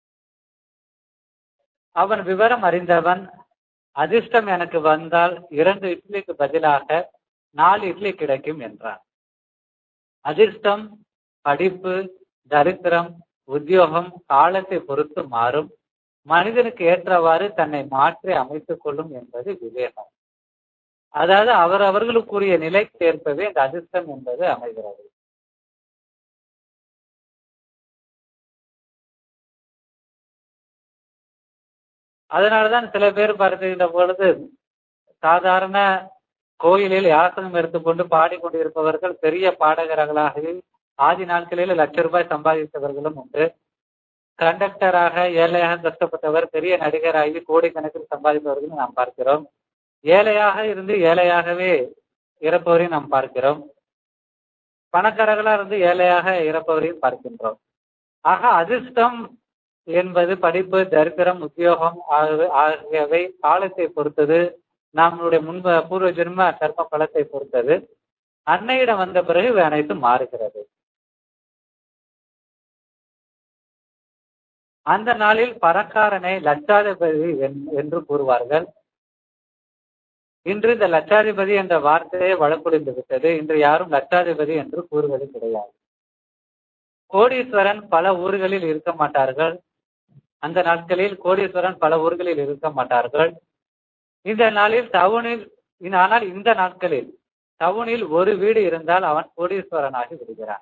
அவன் விவரம் அறிந்தவன் அதிர்ஷ்டம் எனக்கு வந்தால் இரண்டு இட்லிக்கு பதிலாக நாலு இட்லி கிடைக்கும் என்றான் அதிர்ஷ்டம் படிப்பு தரித்திரம் உத்தியோகம் காலத்தை பொறுத்து மாறும் மனிதனுக்கு ஏற்றவாறு தன்னை மாற்றி அமைத்துக் கொள்ளும் என்பது விவேகம் அதாவது அவர் அவர்களுக்குரிய நிலைக்கு ஏற்பவே இந்த அதிர்ஷ்டம் என்பது அமைகிறது அதனாலதான் சில பேர் பார்க்கின்ற பொழுது சாதாரண கோயிலில் யாசனம் எடுத்துக்கொண்டு பாடிக்கொண்டிருப்பவர்கள் பெரிய பாடகர்களாக ஆதி நாட்களில் லட்ச ரூபாய் சம்பாதித்தவர்களும் உண்டு கண்டக்டராக ஏழையாக கஷ்டப்பட்டவர் பெரிய நடிகராகி கோடிக்கணக்கில் சம்பாதிப்பவர்களும் நாம் பார்க்கிறோம் ஏழையாக இருந்து ஏழையாகவே இறப்பவரையும் நாம் பார்க்கிறோம் பணக்காரர்களாக இருந்து ஏழையாக இறப்பவரையும் பார்க்கின்றோம் ஆக அதிர்ஷ்டம் என்பது படிப்பு தரித்திரம் உத்தியோகம் ஆகியவை காலத்தை பொறுத்தது நம்மளுடைய முன்பு பூர்வ ஜென்ம கர்ம பலத்தை பொறுத்தது அன்னையிடம் வந்த பிறகு இவை அனைத்தும் மாறுகிறது அந்த நாளில் பணக்காரனை லட்சாதிபதி என்று கூறுவார்கள் இன்று இந்த லட்சாதிபதி என்ற வார்த்தையே வழக்குழிந்து விட்டது இன்று யாரும் லட்சாதிபதி என்று கூறுவது கிடையாது கோடீஸ்வரன் பல ஊர்களில் இருக்க மாட்டார்கள் அந்த நாட்களில் கோடீஸ்வரன் பல ஊர்களில் இருக்க மாட்டார்கள் இந்த நாளில் டவுனில் ஆனால் இந்த நாட்களில் டவுனில் ஒரு வீடு இருந்தால் அவன் கோடீஸ்வரனாகி விடுகிறான்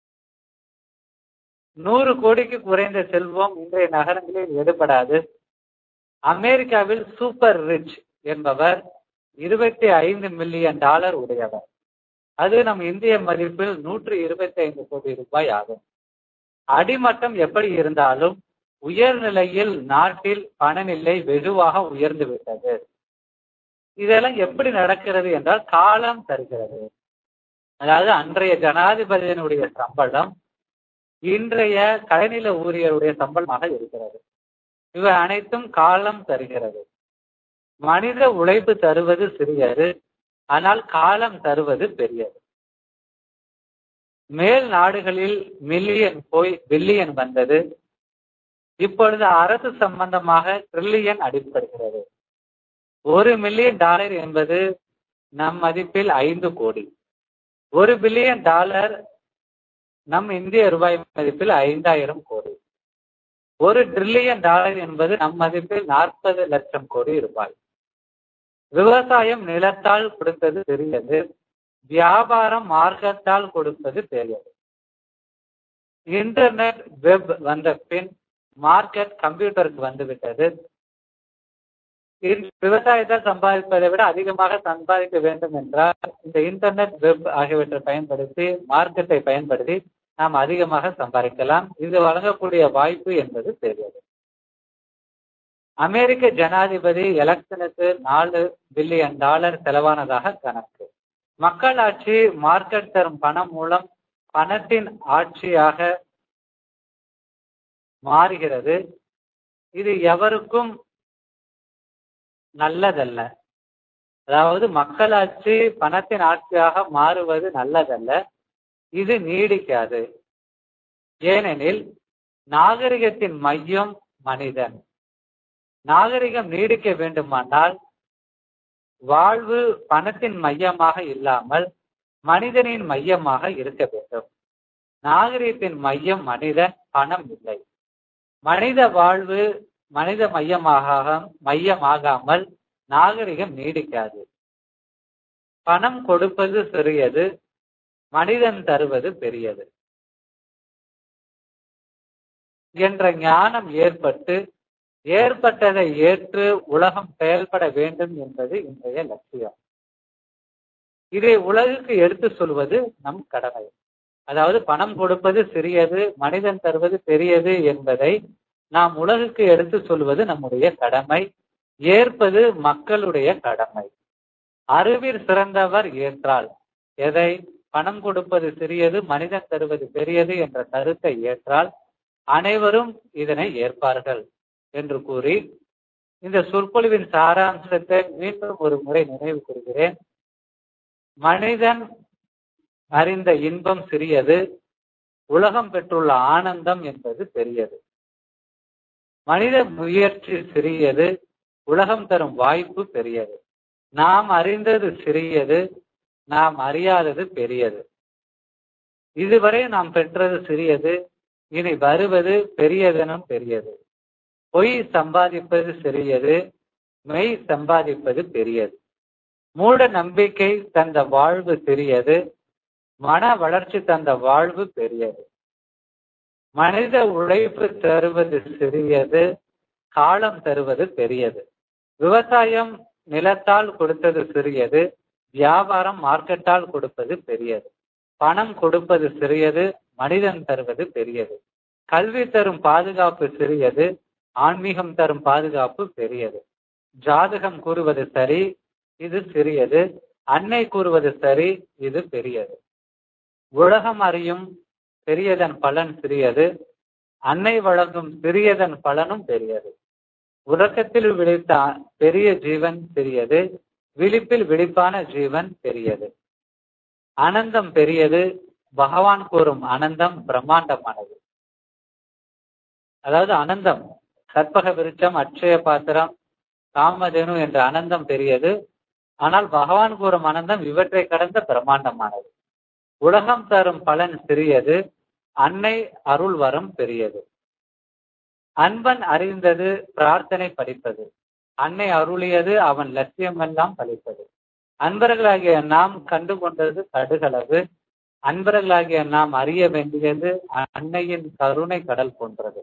நூறு கோடிக்கு குறைந்த செல்வம் இன்றைய நகரங்களில் எடுபடாது அமெரிக்காவில் சூப்பர் ரிச் என்பவர் இருபத்தி ஐந்து மில்லியன் டாலர் உடையவர் அது நம் இந்திய மதிப்பில் நூற்றி இருபத்தி ஐந்து கோடி ரூபாய் ஆகும் அடிமட்டம் எப்படி இருந்தாலும் உயர்நிலையில் நாட்டில் பணநிலை வெகுவாக உயர்ந்து விட்டது இதெல்லாம் எப்படி நடக்கிறது என்றால் காலம் தருகிறது அதாவது அன்றைய ஜனாதிபதியினுடைய சம்பளம் இன்றைய கடைநில ஊழியருடைய சம்பளமாக இருக்கிறது இவை அனைத்தும் காலம் தருகிறது மனித உழைப்பு தருவது சிறியது ஆனால் காலம் தருவது பெரியது மேல் நாடுகளில் மில்லியன் போய் பில்லியன் வந்தது இப்பொழுது அரசு சம்பந்தமாக ட்ரில்லியன் அடிப்படுகிறது ஒரு மில்லியன் டாலர் என்பது நம் மதிப்பில் ஐந்து கோடி ஒரு பில்லியன் டாலர் நம் இந்திய ரூபாய் மதிப்பில் ஐந்தாயிரம் கோடி ஒரு ட்ரில்லியன் டாலர் என்பது நம் மதிப்பில் நாற்பது லட்சம் கோடி ரூபாய் விவசாயம் நிலத்தால் கொடுத்தது பெரியது வியாபாரம் மார்க்கத்தால் கொடுப்பது பெரியது இன்டர்நெட் வெப் வந்த பின் மார்க்கெட் கம்ப்யூட்டருக்கு வந்துவிட்டது விவசாயத்தால் சம்பாதிப்பதை விட அதிகமாக சம்பாதிக்க வேண்டும் என்றால் இந்த இன்டர்நெட் வெப் ஆகியவற்றை பயன்படுத்தி மார்க்கெட்டை பயன்படுத்தி நாம் அதிகமாக சம்பாதிக்கலாம் இது வழங்கக்கூடிய வாய்ப்பு என்பது பெரியது அமெரிக்க ஜனாதிபதி எலெக்ஷனுக்கு நாலு பில்லியன் டாலர் செலவானதாக கணக்கு மக்களாட்சி மார்க்கெட் தரும் பணம் மூலம் பணத்தின் ஆட்சியாக மாறுகிறது இது எவருக்கும் நல்லதல்ல அதாவது மக்களாட்சி பணத்தின் ஆட்சியாக மாறுவது நல்லதல்ல இது நீடிக்காது ஏனெனில் நாகரிகத்தின் மையம் மனிதன் நாகரிகம் நீடிக்க வேண்டுமானால் வாழ்வு பணத்தின் மையமாக இல்லாமல் மனிதனின் மையமாக இருக்க வேண்டும் நாகரிகத்தின் மையம் மனிதன் பணம் இல்லை மனித வாழ்வு மனித மையமாக மையமாகாமல் நாகரிகம் நீடிக்காது பணம் கொடுப்பது சிறியது மனிதன் தருவது பெரியது என்ற ஞானம் ஏற்பட்டு ஏற்பட்டதை ஏற்று உலகம் செயல்பட வேண்டும் என்பது இன்றைய லட்சியம் இதை உலகுக்கு எடுத்து சொல்வது நம் கடமை அதாவது பணம் கொடுப்பது சிறியது மனிதன் தருவது பெரியது என்பதை நாம் உலகுக்கு எடுத்து சொல்வது நம்முடைய கடமை ஏற்பது மக்களுடைய கடமை அறிவில் சிறந்தவர் ஏற்றால் எதை பணம் கொடுப்பது சிறியது மனிதன் தருவது பெரியது என்ற கருத்தை ஏற்றால் அனைவரும் இதனை ஏற்பார்கள் என்று கூறி இந்த சொற்பொழிவின் சாராம்சத்தை மீண்டும் ஒரு முறை நினைவு கூறுகிறேன் மனிதன் அறிந்த இன்பம் சிறியது உலகம் பெற்றுள்ள ஆனந்தம் என்பது பெரியது மனித முயற்சி சிறியது உலகம் தரும் வாய்ப்பு பெரியது நாம் அறிந்தது சிறியது நாம் அறியாதது பெரியது இதுவரை நாம் பெற்றது சிறியது இனி வருவது பெரியதனும் பெரியது பொய் சம்பாதிப்பது சிறியது மெய் சம்பாதிப்பது பெரியது மூட நம்பிக்கை தந்த வாழ்வு சிறியது மன வளர்ச்சி தந்த வாழ்வு பெரியது மனித உழைப்பு தருவது சிறியது காலம் தருவது பெரியது விவசாயம் நிலத்தால் கொடுத்தது சிறியது வியாபாரம் மார்க்கெட்டால் கொடுப்பது பெரியது பணம் கொடுப்பது சிறியது மனிதன் தருவது பெரியது கல்வி தரும் பாதுகாப்பு சிறியது ஆன்மீகம் தரும் பாதுகாப்பு பெரியது ஜாதகம் கூறுவது சரி இது சிறியது அன்னை கூறுவது சரி இது பெரியது உலகம் அறியும் பெரியதன் பலன் சிறியது அன்னை வழங்கும் சிறியதன் பலனும் பெரியது உறக்கத்தில் விழித்த பெரிய ஜீவன் பெரியது விழிப்பில் விழிப்பான ஜீவன் பெரியது அனந்தம் பெரியது பகவான் கூறும் அனந்தம் பிரம்மாண்டமானது அதாவது அனந்தம் கற்பக விருட்சம் அட்சய பாத்திரம் காமதேனு என்ற அனந்தம் பெரியது ஆனால் பகவான் கூறும் அனந்தம் இவற்றை கடந்த பிரம்மாண்டமானது உலகம் தரும் பலன் சிறியது அன்னை அருள் வரம் பெரியது அன்பன் அறிந்தது பிரார்த்தனை படிப்பது அன்னை அருளியது அவன் லட்சியமெல்லாம் பழிப்பது அன்பர்களாகிய நாம் கண்டு கொண்டது கடுகளவு அன்பர்களாகிய நாம் அறிய வேண்டியது அன்னையின் கருணை கடல் போன்றது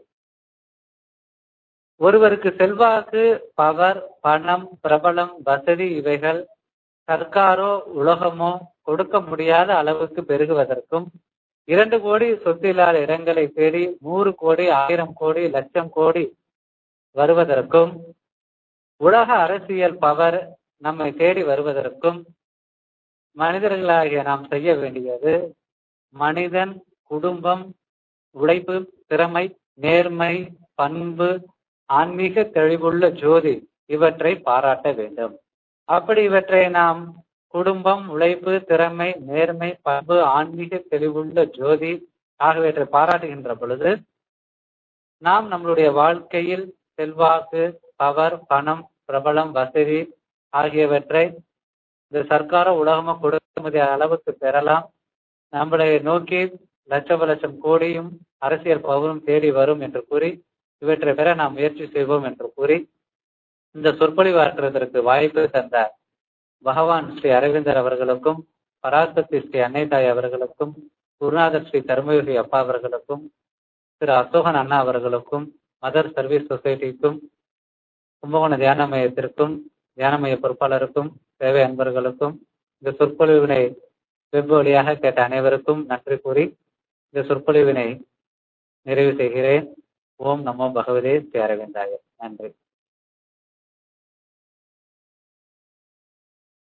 ஒருவருக்கு செல்வாக்கு பவர் பணம் பிரபலம் வசதி இவைகள் சர்க்காரோ உலகமோ கொடுக்க முடியாத அளவுக்கு பெருகுவதற்கும் இரண்டு கோடி சொத்தில்லாத இடங்களை தேடி நூறு கோடி ஆயிரம் கோடி லட்சம் கோடி வருவதற்கும் உலக அரசியல் பவர் நம்மை தேடி வருவதற்கும் மனிதர்களாகிய நாம் செய்ய வேண்டியது மனிதன் குடும்பம் உழைப்பு திறமை நேர்மை பண்பு ஆன்மீக தெளிவுள்ள ஜோதி இவற்றை பாராட்ட வேண்டும் அப்படி இவற்றை நாம் குடும்பம் உழைப்பு திறமை நேர்மை பண்பு ஆன்மீக தெளிவுள்ள ஜோதி ஆகியவற்றை பாராட்டுகின்ற பொழுது நாம் நம்மளுடைய வாழ்க்கையில் செல்வாக்கு பவர் பணம் பிரபலம் வசதி ஆகியவற்றை இந்த சர்க்கார உலகமா கொடுக்க முடியாத அளவுக்கு பெறலாம் நம்மளை நோக்கி லட்சம் லட்சம் கோடியும் அரசியல் பவரும் தேடி வரும் என்று கூறி இவற்றை பெற நாம் முயற்சி செய்வோம் என்று கூறி இந்த சொற்பொழிவு ஆற்றுவதற்கு வாய்ப்பு தந்த பகவான் ஸ்ரீ அரவிந்தர் அவர்களுக்கும் பராசக்தி ஸ்ரீ அன்னைதாய் அவர்களுக்கும் குருநாதர் ஸ்ரீ தர்மயோகி அப்பா அவர்களுக்கும் திரு அசோகன் அண்ணா அவர்களுக்கும் மதர் சர்வீஸ் சொசைட்டிக்கும் கும்பகோண தியான மையத்திற்கும் தியான மைய பொறுப்பாளருக்கும் சேவை அன்பர்களுக்கும் இந்த சொற்பொழிவினை வெப் வழியாக கேட்ட அனைவருக்கும் நன்றி கூறி இந்த சொற்பொழிவினை நிறைவு செய்கிறேன் ஓம் நமோ பகவதே ஸ்ரீ அரவிந்தாய நன்றி